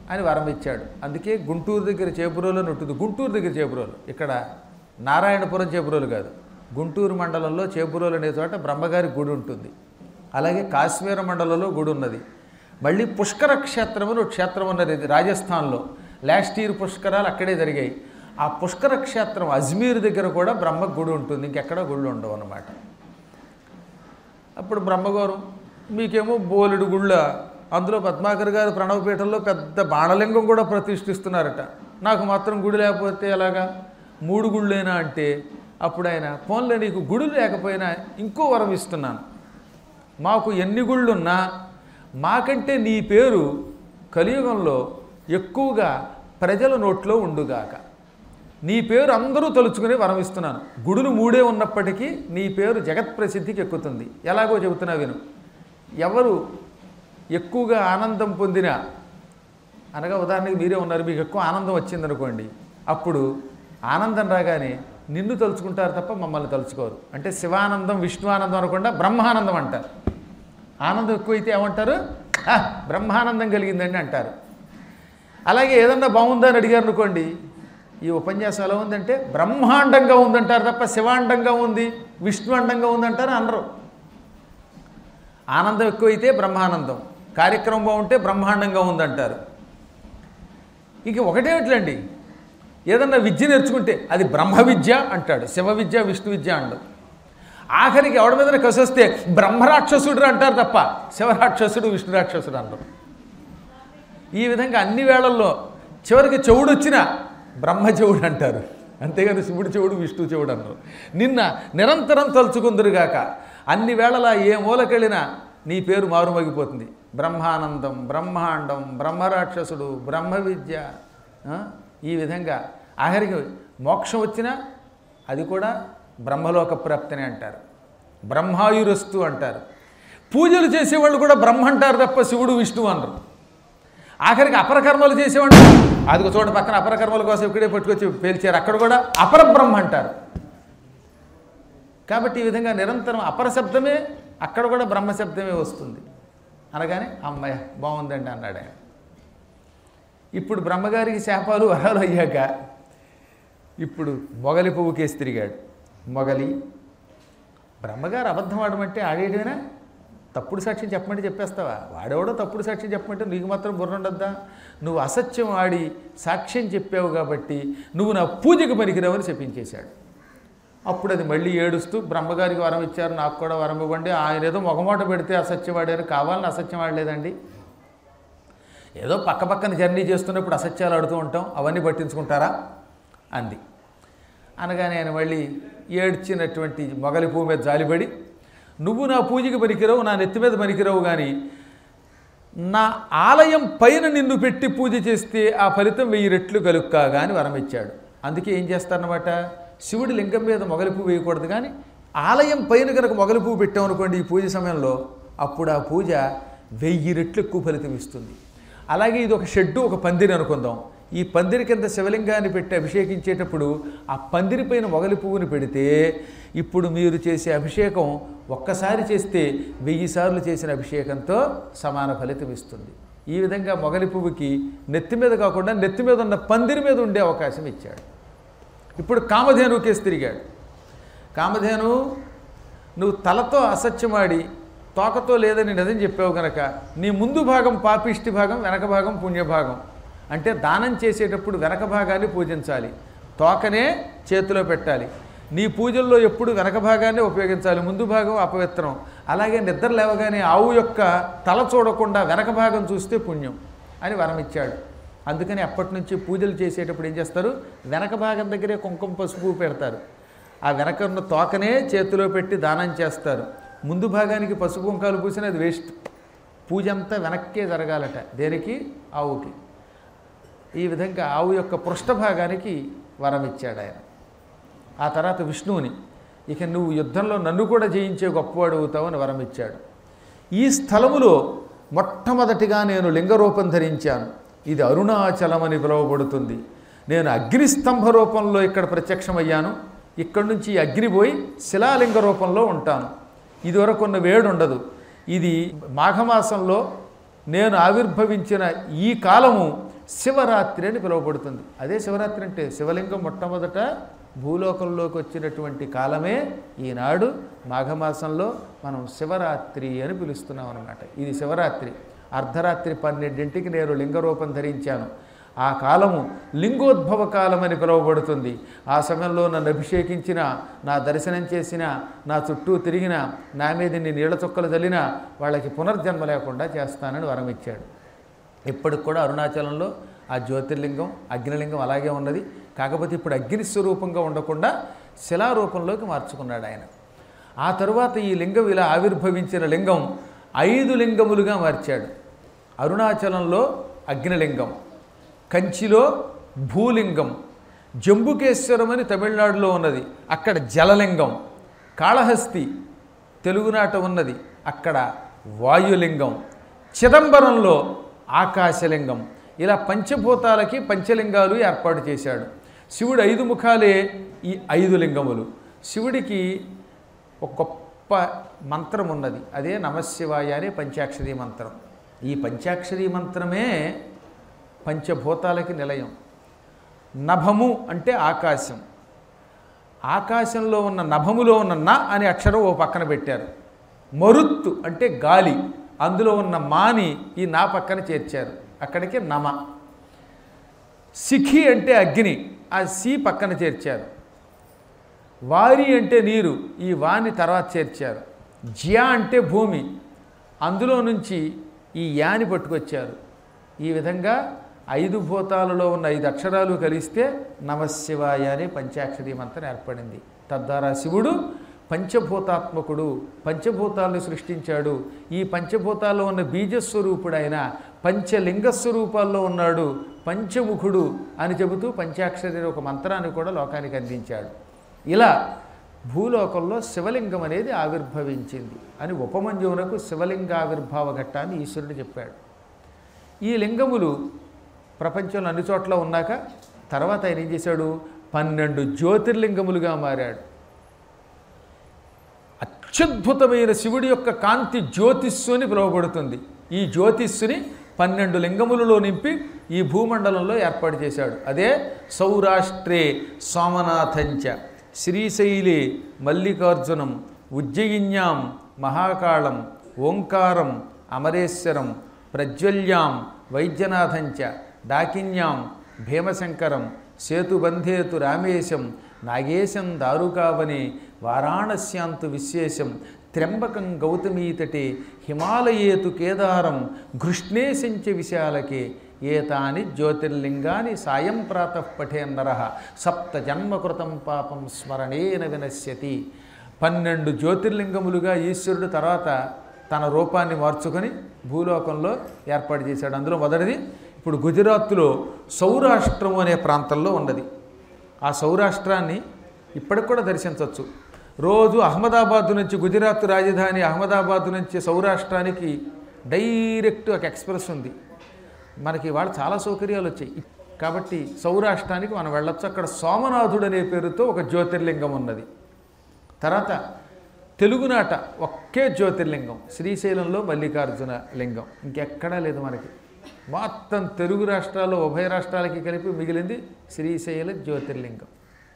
అని వరం ఇచ్చాడు అందుకే గుంటూరు దగ్గర చేపురోలు అని ఉంటుంది గుంటూరు దగ్గర చేపురోలు ఇక్కడ నారాయణపురం చేపురోలు కాదు గుంటూరు మండలంలో చేపురోలు అనే చోట బ్రహ్మగారి గుడి ఉంటుంది అలాగే కాశ్మీర మండలంలో గుడి ఉన్నది మళ్ళీ పుష్కర క్షేత్రం అని ఒక క్షేత్రం ఉన్నది ఇది రాజస్థాన్లో లాస్ట్ ఇయర్ పుష్కరాలు అక్కడే జరిగాయి ఆ పుష్కర క్షేత్రం అజ్మీర్ దగ్గర కూడా బ్రహ్మ గుడి ఉంటుంది ఇంకెక్కడ గుళ్ళు ఉండవు అన్నమాట అప్పుడు బ్రహ్మగారు మీకేమో బోలెడు గుళ్ళ అందులో పద్మాకర్ గారు ప్రణవపీఠంలో పెద్ద బాణలింగం కూడా ప్రతిష్ఠిస్తున్నారట నాకు మాత్రం గుడి లేకపోతే ఎలాగా మూడు గుళ్ళేనా అంటే అప్పుడు ఆయన ఫోన్లో నీకు గుడి లేకపోయినా ఇంకో వరం ఇస్తున్నాను మాకు ఎన్ని గుళ్ళున్నా మాకంటే నీ పేరు కలియుగంలో ఎక్కువగా ప్రజల నోట్లో ఉండుగాక నీ పేరు అందరూ తలుచుకుని వరం ఇస్తున్నాను గుడులు మూడే ఉన్నప్పటికీ నీ పేరు జగత్ ప్రసిద్ధికి ఎక్కుతుంది ఎలాగో చెబుతున్నా విను ఎవరు ఎక్కువగా ఆనందం పొందినా అనగా ఉదాహరణకి మీరే ఉన్నారు మీకు ఎక్కువ ఆనందం వచ్చిందనుకోండి అప్పుడు ఆనందం రాగానే నిన్ను తలుచుకుంటారు తప్ప మమ్మల్ని తలుచుకోరు అంటే శివానందం విష్ణువానందం అనకుండా బ్రహ్మానందం అంటారు ఆనందం ఎక్కువైతే ఏమంటారు "ఆ, బ్రహ్మానందం కలిగిందండి అంటారు అలాగే ఏదన్నా బాగుందా అని అడిగారు అనుకోండి ఈ ఉపన్యాసం ఎలా ఉందంటే బ్రహ్మాండంగా ఉందంటారు తప్ప శివాండంగా ఉంది విష్ణుండంగా ఉందంటారు అనరు ఆనందం ఎక్కువైతే బ్రహ్మానందం కార్యక్రమం బాగుంటే బ్రహ్మాండంగా ఉందంటారు ఇక ఒకటేమిట్లండి ఏదన్నా విద్య నేర్చుకుంటే అది బ్రహ్మ విద్య అంటాడు శివ విద్య విష్ణు విద్య అండు ఆఖరికి ఎవడి మీద కసొస్తే బ్రహ్మరాక్షసుడు అంటారు తప్ప శివరాక్షసుడు విష్ణు రాక్షసుడు అంటారు ఈ విధంగా అన్ని వేళల్లో చివరికి చెవుడు వచ్చినా బ్రహ్మ చెవుడు అంటారు అంతేగాని శివుడు చెవుడు విష్ణు చెవుడు అన్నారు నిన్న నిరంతరం తలుచుకుందరుగాక అన్ని వేళలా ఏ మూలకెళ్ళినా నీ పేరు మారుమగిపోతుంది బ్రహ్మానందం బ్రహ్మాండం బ్రహ్మరాక్షసుడు బ్రహ్మ విద్య ఆ? ఈ విధంగా ఆఖరికి మోక్షం వచ్చినా అది కూడా బ్రహ్మలోక ప్రాప్తిని అంటారు బ్రహ్మాయురస్తు అంటారు పూజలు చేసేవాళ్ళు కూడా బ్రహ్మ అంటారు తప్ప శివుడు విష్ణువు అనరు ఆఖరికి అపరకర్మలు చేసేవాడు అది ఒక చోట పక్కన అపరకర్మల కోసం ఇక్కడే పట్టుకొచ్చి పేల్చారు అక్కడ కూడా అపరబ్రహ్మ అంటారు కాబట్టి ఈ విధంగా నిరంతరం అపర శబ్దమే అక్కడ కూడా బ్రహ్మ శబ్దమే వస్తుంది అనగానే అమ్మాయి బాగుందండి అన్నాడు ఆయన ఇప్పుడు బ్రహ్మగారికి శాపాలు వరాలు అయ్యాక ఇప్పుడు మొగలి పువ్వు కేసి తిరిగాడు మొగలి బ్రహ్మగారు అబద్ధం ఆడమంటే ఆడేయడమేనా తప్పుడు సాక్ష్యం చెప్పమంటే చెప్పేస్తావా వాడెవడో తప్పుడు సాక్ష్యం చెప్పమంటే నీకు మాత్రం బుర్ర ఉండద్దా నువ్వు అసత్యం ఆడి సాక్ష్యం చెప్పావు కాబట్టి నువ్వు నా పూజకు పనికిరావని చెప్పించేశాడు అప్పుడు అది మళ్ళీ ఏడుస్తూ బ్రహ్మగారికి వరం ఇచ్చారు నాకు కూడా వరం ఇవ్వండి ఆయన ఏదో మొగమాట పెడితే అసత్యం ఆడారు కావాలని అసత్యం ఆడలేదండి ఏదో పక్క పక్కన జర్నీ చేస్తున్నప్పుడు అసత్యాలు ఆడుతూ ఉంటాం అవన్నీ పట్టించుకుంటారా అంది అనగానే ఆయన మళ్ళీ ఏడ్చినటువంటి మొగలి పువ్వు మీద జాలిపడి నువ్వు నా పూజకి పనికిరావు నా నెత్తి మీద పనికిరావు కానీ నా ఆలయం పైన నిన్ను పెట్టి పూజ చేస్తే ఆ ఫలితం వెయ్యి రెట్లు కలుక్కాగా అని వరం ఇచ్చాడు అందుకే ఏం చేస్తారన్నమాట శివుడి లింగం మీద మొగలి పువ్వు వేయకూడదు కానీ ఆలయం పైన కనుక మొగలి పువ్వు పెట్టామనుకోండి ఈ పూజ సమయంలో అప్పుడు ఆ పూజ వెయ్యి రెట్లు ఎక్కువ ఫలితం ఇస్తుంది అలాగే ఇది ఒక షెడ్డు ఒక పందిరి అనుకుందాం ఈ పందిరి కింద శివలింగాన్ని పెట్టి అభిషేకించేటప్పుడు ఆ పందిరి పైన మొగలి పువ్వుని పెడితే ఇప్పుడు మీరు చేసే అభిషేకం ఒక్కసారి చేస్తే వెయ్యి సార్లు చేసిన అభిషేకంతో సమాన ఫలితం ఇస్తుంది ఈ విధంగా మొగలి పువ్వుకి నెత్తి మీద కాకుండా నెత్తి మీద ఉన్న పందిరి మీద ఉండే అవకాశం ఇచ్చాడు ఇప్పుడు కామధేను కేసు తిరిగాడు కామధేను నువ్వు తలతో అసత్యమాడి తోకతో లేదని నిజం చెప్పావు గనక నీ ముందు భాగం పాపిష్టి భాగం వెనక భాగం పుణ్యభాగం అంటే దానం చేసేటప్పుడు వెనక భాగాన్ని పూజించాలి తోకనే చేతిలో పెట్టాలి నీ పూజల్లో ఎప్పుడు వెనక భాగాన్ని ఉపయోగించాలి ముందు భాగం అపవిత్రం అలాగే నిద్ర లేవగానే ఆవు యొక్క తల చూడకుండా వెనక భాగం చూస్తే పుణ్యం అని వరం ఇచ్చాడు అందుకని అప్పటి నుంచి పూజలు చేసేటప్పుడు ఏం చేస్తారు వెనక భాగం దగ్గరే కుంకుమ పసుపు పెడతారు ఆ వెనక ఉన్న తోకనే చేతిలో పెట్టి దానం చేస్తారు ముందు భాగానికి పసుపు కుంకాలు పూసిన అది వేస్ట్ పూజ అంతా వెనక్కే జరగాలట దేనికి ఆవుకి ఈ విధంగా ఆవు యొక్క పృష్ఠభాగానికి వరం ఇచ్చాడు ఆయన ఆ తర్వాత విష్ణువుని ఇక నువ్వు యుద్ధంలో నన్ను కూడా జయించే గొప్పవాడు అవుతావని వరం ఇచ్చాడు ఈ స్థలములో మొట్టమొదటిగా నేను లింగరూపం ధరించాను ఇది అరుణాచలం అని పిలువబడుతుంది నేను అగ్నిస్తంభ రూపంలో ఇక్కడ ప్రత్యక్షమయ్యాను ఇక్కడి నుంచి ఈ అగ్ని పోయి శిలాలింగ రూపంలో ఉంటాను ఇదివరకు ఉన్న వేడు ఉండదు ఇది మాఘమాసంలో నేను ఆవిర్భవించిన ఈ కాలము శివరాత్రి అని పిలువబడుతుంది అదే శివరాత్రి అంటే శివలింగం మొట్టమొదట భూలోకంలోకి వచ్చినటువంటి కాలమే ఈనాడు మాఘమాసంలో మనం శివరాత్రి అని పిలుస్తున్నాం అనమాట ఇది శివరాత్రి అర్ధరాత్రి పన్నెండింటికి నేను లింగరూపం ధరించాను ఆ కాలము లింగోద్భవ కాలం అని పిలువబడుతుంది ఆ సమయంలో నన్ను అభిషేకించిన నా దర్శనం చేసిన నా చుట్టూ తిరిగిన నా మీద నీ నీళ్ల చుక్కలు చల్లిన వాళ్ళకి పునర్జన్మ లేకుండా చేస్తానని వరం ఇచ్చాడు ఇప్పటికి కూడా అరుణాచలంలో ఆ జ్యోతిర్లింగం అగ్నిలింగం అలాగే ఉన్నది కాకపోతే ఇప్పుడు అగ్ని స్వరూపంగా ఉండకుండా శిలారూపంలోకి మార్చుకున్నాడు ఆయన ఆ తరువాత ఈ లింగం ఇలా ఆవిర్భవించిన లింగం ఐదు లింగములుగా మార్చాడు అరుణాచలంలో అగ్నిలింగం కంచిలో భూలింగం జంబుకేశ్వరం అని తమిళనాడులో ఉన్నది అక్కడ జలలింగం కాళహస్తి తెలుగునాట ఉన్నది అక్కడ వాయులింగం చిదంబరంలో ఆకాశలింగం ఇలా పంచభూతాలకి పంచలింగాలు ఏర్పాటు చేశాడు శివుడు ఐదు ముఖాలే ఈ ఐదు లింగములు శివుడికి ఒక గొప్ప మంత్రం ఉన్నది అదే నమశివాయ అనే పంచాక్షరీ మంత్రం ఈ పంచాక్షరీ మంత్రమే పంచభూతాలకి నిలయం నభము అంటే ఆకాశం ఆకాశంలో ఉన్న నభములో ఉన్న న అనే అక్షరం ఓ పక్కన పెట్టారు మరుత్తు అంటే గాలి అందులో ఉన్న మాని ఈ నా పక్కన చేర్చారు అక్కడికి నమ సిఖి అంటే అగ్ని ఆ సి పక్కన చేర్చారు వారి అంటే నీరు ఈ వాని తర్వాత చేర్చారు జ్యా అంటే భూమి అందులో నుంచి ఈ యాని పట్టుకొచ్చారు ఈ విధంగా ఐదు భూతాలలో ఉన్న ఐదు అక్షరాలు కలిస్తే నమశివాయ అనే పంచాక్షరి మంత్రం ఏర్పడింది తద్వారా శివుడు పంచభూతాత్మకుడు పంచభూతాలను సృష్టించాడు ఈ పంచభూతాల్లో ఉన్న బీజస్వరూపుడైన పంచలింగ స్వరూపాల్లో ఉన్నాడు పంచముఖుడు అని చెబుతూ పంచాక్షరి అనే ఒక మంత్రాన్ని కూడా లోకానికి అందించాడు ఇలా భూలోకంలో శివలింగం అనేది ఆవిర్భవించింది అని ఉపమంజువునకు శివలింగ ఆవిర్భావ ఘట్టాన్ని ఈశ్వరుడు చెప్పాడు ఈ లింగములు ప్రపంచంలో అన్ని చోట్ల ఉన్నాక తర్వాత ఆయన ఏం చేశాడు పన్నెండు జ్యోతిర్లింగములుగా మారాడు అత్యద్భుతమైన శివుడి యొక్క కాంతి జ్యోతిస్సు అని పిలువబడుతుంది ఈ జ్యోతిస్సుని పన్నెండు లింగములలో నింపి ఈ భూమండలంలో ఏర్పాటు చేశాడు అదే సౌరాష్ట్రే సోమనాథంచ శ్రీశైలే మల్లికార్జునం ఉజ్జయిన్యాం మహాకాళం ఓంకారం అమరేశ్వరం ప్రజ్వల్యాం వైద్యనాథంచ డాకిన్యాం భీమశంకరం సేతుబంధేతు రామేశం నాగేశం దారుకావని వారాణస్యాంతు విశేషం త్ర్యంబకం గౌతమీతటే హిమాలయేతు కేదారం ఘృష్ణేశంచ విశాలకే ఏతాని జ్యోతిర్లింగాని సాయం ప్రాతః పఠేన్నర సప్త జన్మకృతం పాపం స్మరణేన వినశ్యతి పన్నెండు జ్యోతిర్లింగములుగా ఈశ్వరుడు తర్వాత తన రూపాన్ని మార్చుకొని భూలోకంలో ఏర్పాటు చేశాడు అందులో మొదటిది ఇప్పుడు గుజరాత్లో సౌరాష్ట్రం అనే ప్రాంతంలో ఉన్నది ఆ సౌరాష్ట్రాన్ని ఇప్పటికి కూడా దర్శించవచ్చు రోజు అహ్మదాబాద్ నుంచి గుజరాత్ రాజధాని అహ్మదాబాద్ నుంచి సౌరాష్ట్రానికి డైరెక్ట్ ఒక ఎక్స్ప్రెస్ ఉంది మనకి ఇవాళ చాలా సౌకర్యాలు వచ్చాయి కాబట్టి సౌరాష్ట్రానికి మనం వెళ్ళొచ్చు అక్కడ సోమనాథుడు అనే పేరుతో ఒక జ్యోతిర్లింగం ఉన్నది తర్వాత తెలుగునాట ఒకే జ్యోతిర్లింగం శ్రీశైలంలో మల్లికార్జున లింగం ఇంకెక్కడా లేదు మనకి మొత్తం తెలుగు రాష్ట్రాల్లో ఉభయ రాష్ట్రాలకి కలిపి మిగిలింది శ్రీశైల జ్యోతిర్లింగం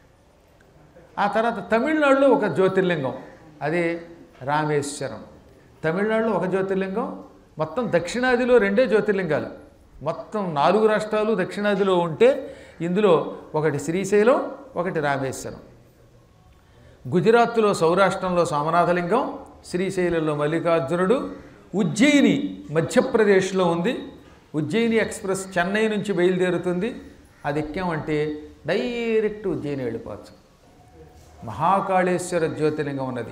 ఆ తర్వాత తమిళనాడులో ఒక జ్యోతిర్లింగం అదే రామేశ్వరం తమిళనాడులో ఒక జ్యోతిర్లింగం మొత్తం దక్షిణాదిలో రెండే జ్యోతిర్లింగాలు మొత్తం నాలుగు రాష్ట్రాలు దక్షిణాదిలో ఉంటే ఇందులో ఒకటి శ్రీశైలం ఒకటి రామేశ్వరం గుజరాత్లో సౌరాష్ట్రంలో సోమనాథలింగం శ్రీశైలంలో మల్లికార్జునుడు ఉజ్జయిని మధ్యప్రదేశ్లో ఉంది ఉజ్జయిని ఎక్స్ప్రెస్ చెన్నై నుంచి బయలుదేరుతుంది అది ఎక్కామంటే డైరెక్ట్ ఉజ్జయిని వెళ్ళిపోవచ్చు మహాకాళేశ్వర జ్యోతిర్లింగం ఉన్నది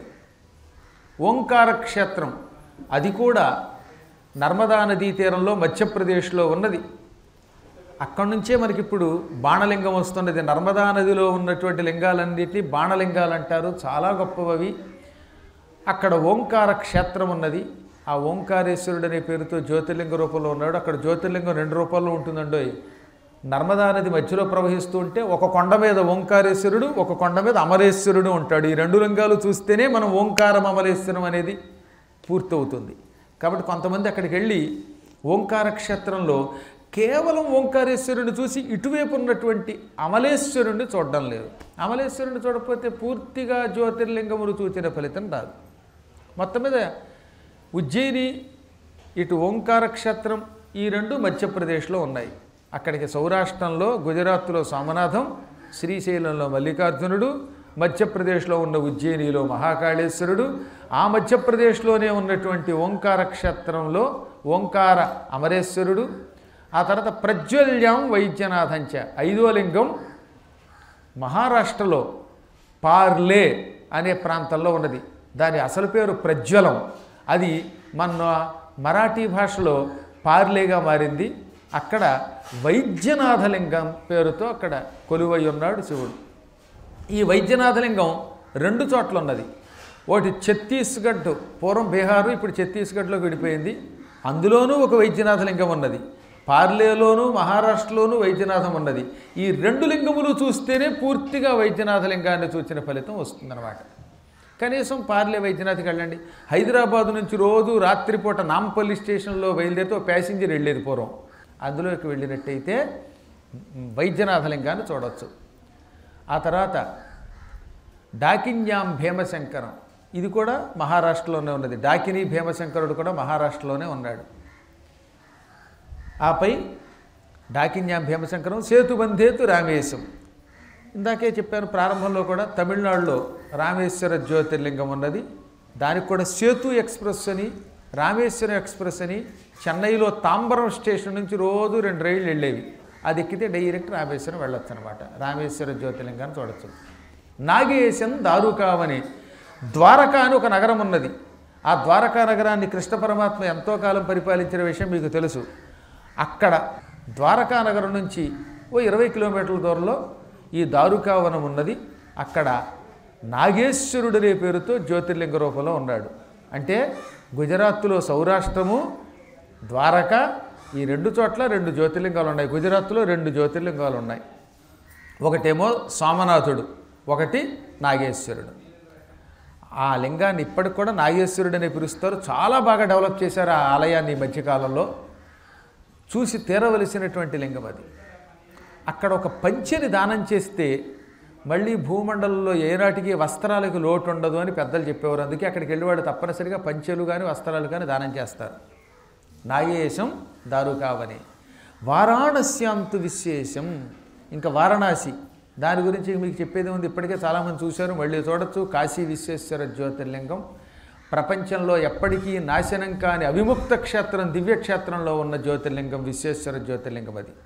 ఓంకార క్షేత్రం అది కూడా నర్మదా నదీ తీరంలో మధ్యప్రదేశ్లో ఉన్నది అక్కడి నుంచే మనకి ఇప్పుడు బాణలింగం వస్తున్నది నర్మదా నదిలో ఉన్నటువంటి లింగాలన్నిటినీ బాణలింగాలు అంటారు చాలా గొప్పవి అక్కడ ఓంకార క్షేత్రం ఉన్నది ఆ ఓంకారేశ్వరుడు అనే పేరుతో జ్యోతిర్లింగ రూపంలో ఉన్నాడు అక్కడ జ్యోతిర్లింగం రెండు రూపాల్లో ఉంటుందండో నర్మదా నది మధ్యలో ప్రవహిస్తూ ఉంటే ఒక కొండ మీద ఓంకారేశ్వరుడు ఒక కొండ మీద అమరేశ్వరుడు ఉంటాడు ఈ రెండు లింగాలు చూస్తేనే మనం ఓంకారం అమరేశ్వరం అనేది పూర్తవుతుంది కాబట్టి కొంతమంది అక్కడికి వెళ్ళి ఓంకార క్షేత్రంలో కేవలం ఓంకారేశ్వరుని చూసి ఇటువైపు ఉన్నటువంటి అమలేశ్వరుణ్ణి చూడడం లేదు అమలేశ్వరుని చూడకపోతే పూర్తిగా జ్యోతిర్లింగములు చూచిన ఫలితం రాదు మొత్తం మీద ఉజ్జయిని ఇటు ఓంకార క్షేత్రం ఈ రెండు మధ్యప్రదేశ్లో ఉన్నాయి అక్కడికి సౌరాష్ట్రంలో గుజరాత్లో సోమనాథం శ్రీశైలంలో మల్లికార్జునుడు మధ్యప్రదేశ్లో ఉన్న ఉజ్జయినిలో మహాకాళేశ్వరుడు ఆ మధ్యప్రదేశ్లోనే ఉన్నటువంటి ఓంకార క్షేత్రంలో ఓంకార అమరేశ్వరుడు ఆ తర్వాత ప్రజ్వల్యం వైద్యనాథంచ ఐదో లింగం మహారాష్ట్రలో పార్లే అనే ప్రాంతంలో ఉన్నది దాని అసలు పేరు ప్రజ్వలం అది మన మరాఠీ భాషలో పార్లేగా మారింది అక్కడ వైద్యనాథలింగం పేరుతో అక్కడ కొలువై ఉన్నాడు శివుడు ఈ వైద్యనాథలింగం రెండు చోట్ల ఉన్నది ఒకటి ఛత్తీస్గఢ్ పూర్వం బీహారు ఇప్పుడు ఛత్తీస్గఢ్లోకి విడిపోయింది అందులోనూ ఒక వైద్యనాథలింగం ఉన్నది పార్లేలోను మహారాష్ట్రలోనూ వైద్యనాథం ఉన్నది ఈ రెండు లింగములు చూస్తేనే పూర్తిగా వైద్యనాథలింగాన్ని చూసిన ఫలితం వస్తుందన్నమాట కనీసం పార్లే వైద్యనాథ్కి వెళ్ళండి హైదరాబాద్ నుంచి రోజు రాత్రిపూట నాంపల్లి స్టేషన్లో బయలుదేరితే ఒక ప్యాసింజర్ వెళ్ళేది పూర్వం అందులోకి వెళ్ళినట్టయితే వైద్యనాథలింగాన్ని చూడవచ్చు ఆ తర్వాత డాకిన్యాం భీమశంకరం ఇది కూడా మహారాష్ట్రలోనే ఉన్నది డాకిని భీమశంకరుడు కూడా మహారాష్ట్రలోనే ఉన్నాడు ఆపై డాకిన్యాం భీమశంకరం సేతుబంధేతు రామేశం ఇందాకే చెప్పాను ప్రారంభంలో కూడా తమిళనాడులో రామేశ్వర జ్యోతిర్లింగం ఉన్నది దానికి కూడా సేతు ఎక్స్ప్రెస్ అని రామేశ్వరం ఎక్స్ప్రెస్ అని చెన్నైలో తాంబరం స్టేషన్ నుంచి రోజు రెండు రైళ్ళు వెళ్ళేవి అది ఎక్కితే డైరెక్ట్ రామేశ్వరం వెళ్ళొచ్చు అనమాట రామేశ్వర జ్యోతిర్లింగాన్ని చూడొచ్చు నాగేశం దారుకావని ద్వారకా అని ఒక నగరం ఉన్నది ఆ ద్వారకా నగరాన్ని కృష్ణ పరమాత్మ ఎంతో కాలం పరిపాలించిన విషయం మీకు తెలుసు అక్కడ ద్వారకా నగరం నుంచి ఓ ఇరవై కిలోమీటర్ల దూరంలో ఈ దారుకావనం ఉన్నది అక్కడ నాగేశ్వరుడు అనే పేరుతో జ్యోతిర్లింగ రూపంలో ఉన్నాడు అంటే గుజరాత్లో సౌరాష్ట్రము ద్వారక ఈ రెండు చోట్ల రెండు జ్యోతిర్లింగాలు ఉన్నాయి గుజరాత్లో రెండు జ్యోతిర్లింగాలు ఉన్నాయి ఒకటేమో సోమనాథుడు ఒకటి నాగేశ్వరుడు ఆ లింగాన్ని ఇప్పటికి కూడా నాగేశ్వరుడు అని పిలుస్తారు చాలా బాగా డెవలప్ చేశారు ఆ ఆలయాన్ని ఈ మధ్యకాలంలో చూసి తీరవలసినటువంటి లింగం అది అక్కడ ఒక పంచెని దానం చేస్తే మళ్ళీ భూమండలంలో ఏనాటికి వస్త్రాలకు లోటు ఉండదు అని పెద్దలు చెప్పేవారు అందుకే అక్కడికి వెళ్ళేవాడు తప్పనిసరిగా పంచెలు కానీ వస్త్రాలు కానీ దానం చేస్తారు నాగేశం దారుకావని వారాణస్యాంతు విశేషం ఇంకా వారణాసి దాని గురించి మీకు చెప్పేది ఉంది ఇప్పటికే చాలామంది చూశారు మళ్ళీ చూడొచ్చు కాశీ విశ్వేశ్వర జ్యోతిర్లింగం ప్రపంచంలో ఎప్పటికీ నాశనం కాని అవిముక్త క్షేత్రం దివ్యక్షేత్రంలో ఉన్న జ్యోతిర్లింగం విశ్వేశ్వర జ్యోతిర్లింగం అది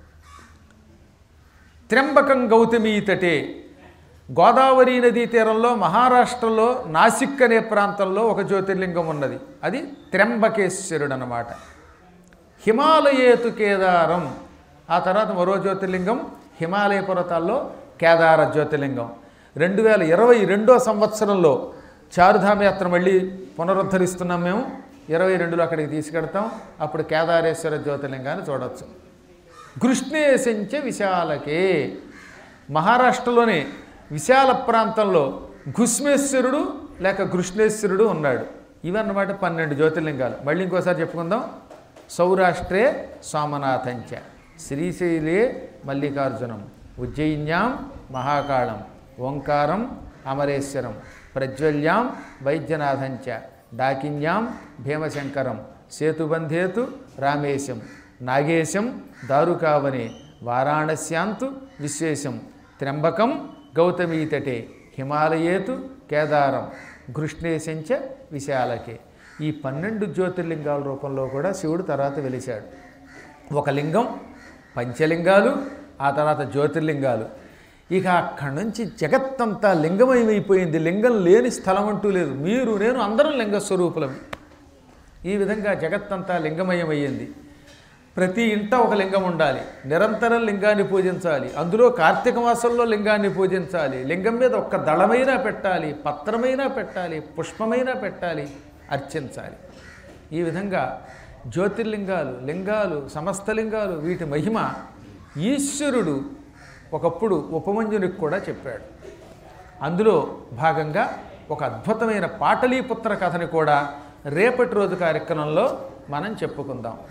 త్ర్యంబకం గౌతమీ తటే గోదావరి నదీ తీరంలో మహారాష్ట్రలో నాసిక్ అనే ప్రాంతంలో ఒక జ్యోతిర్లింగం ఉన్నది అది త్ర్యంబకేశ్వరుడు అన్నమాట హిమాలయేతు కేదారం ఆ తర్వాత మరో జ్యోతిర్లింగం హిమాలయ పర్వతాల్లో కేదార జ్యోతిర్లింగం రెండు వేల ఇరవై రెండో సంవత్సరంలో చారుధామ యాత్ర మళ్ళీ పునరుద్ధరిస్తున్నాం మేము ఇరవై రెండులో అక్కడికి తీసుకెడతాం అప్పుడు కేదారేశ్వర జ్యోతిర్లింగాన్ని చూడవచ్చు కృష్ణేశంచ విశాలకే మహారాష్ట్రలోని విశాల ప్రాంతంలో ఘుష్మేశ్వరుడు లేక కృష్ణేశ్వరుడు ఉన్నాడు ఇవన్నమాట పన్నెండు జ్యోతిర్లింగాలు మళ్ళీ ఇంకోసారి చెప్పుకుందాం సౌరాష్ట్రే సోమనాథంచ శ్రీశైలే మల్లికార్జునం ఉజ్జయిన్యాం మహాకాళం ఓంకారం అమరేశ్వరం ప్రజ్వల్యాం వైద్యనాథంచ డాకిన్యాం భీమశంకరం సేతుబంధేతు రామేశం నాగేశం దారుకావనే వారాణస్యాంతు విశ్వేశం త్ర్యంబకం గౌతమీతటే హిమాలయేతు కేదారం కృష్ణేశంచ విశాలకే ఈ పన్నెండు జ్యోతిర్లింగాల రూపంలో కూడా శివుడు తర్వాత వెలిశాడు ఒక లింగం పంచలింగాలు ఆ తర్వాత జ్యోతిర్లింగాలు ఇక అక్కడి నుంచి జగత్తంతా లింగమయమైపోయింది లింగం లేని స్థలం అంటూ లేదు మీరు నేను అందరం లింగ స్వరూపులమే ఈ విధంగా జగత్తంతా లింగమయమయ్యింది ప్రతి ఇంట ఒక లింగం ఉండాలి నిరంతరం లింగాన్ని పూజించాలి అందులో కార్తీక మాసంలో లింగాన్ని పూజించాలి లింగం మీద ఒక్క దళమైనా పెట్టాలి పత్రమైనా పెట్టాలి పుష్పమైనా పెట్టాలి అర్చించాలి ఈ విధంగా జ్యోతిర్లింగాలు లింగాలు సమస్త లింగాలు వీటి మహిమ ఈశ్వరుడు ఒకప్పుడు ఉపమంజునికి కూడా చెప్పాడు అందులో భాగంగా ఒక అద్భుతమైన పాటలీపుత్ర కథని కూడా రేపటి రోజు కార్యక్రమంలో మనం చెప్పుకుందాం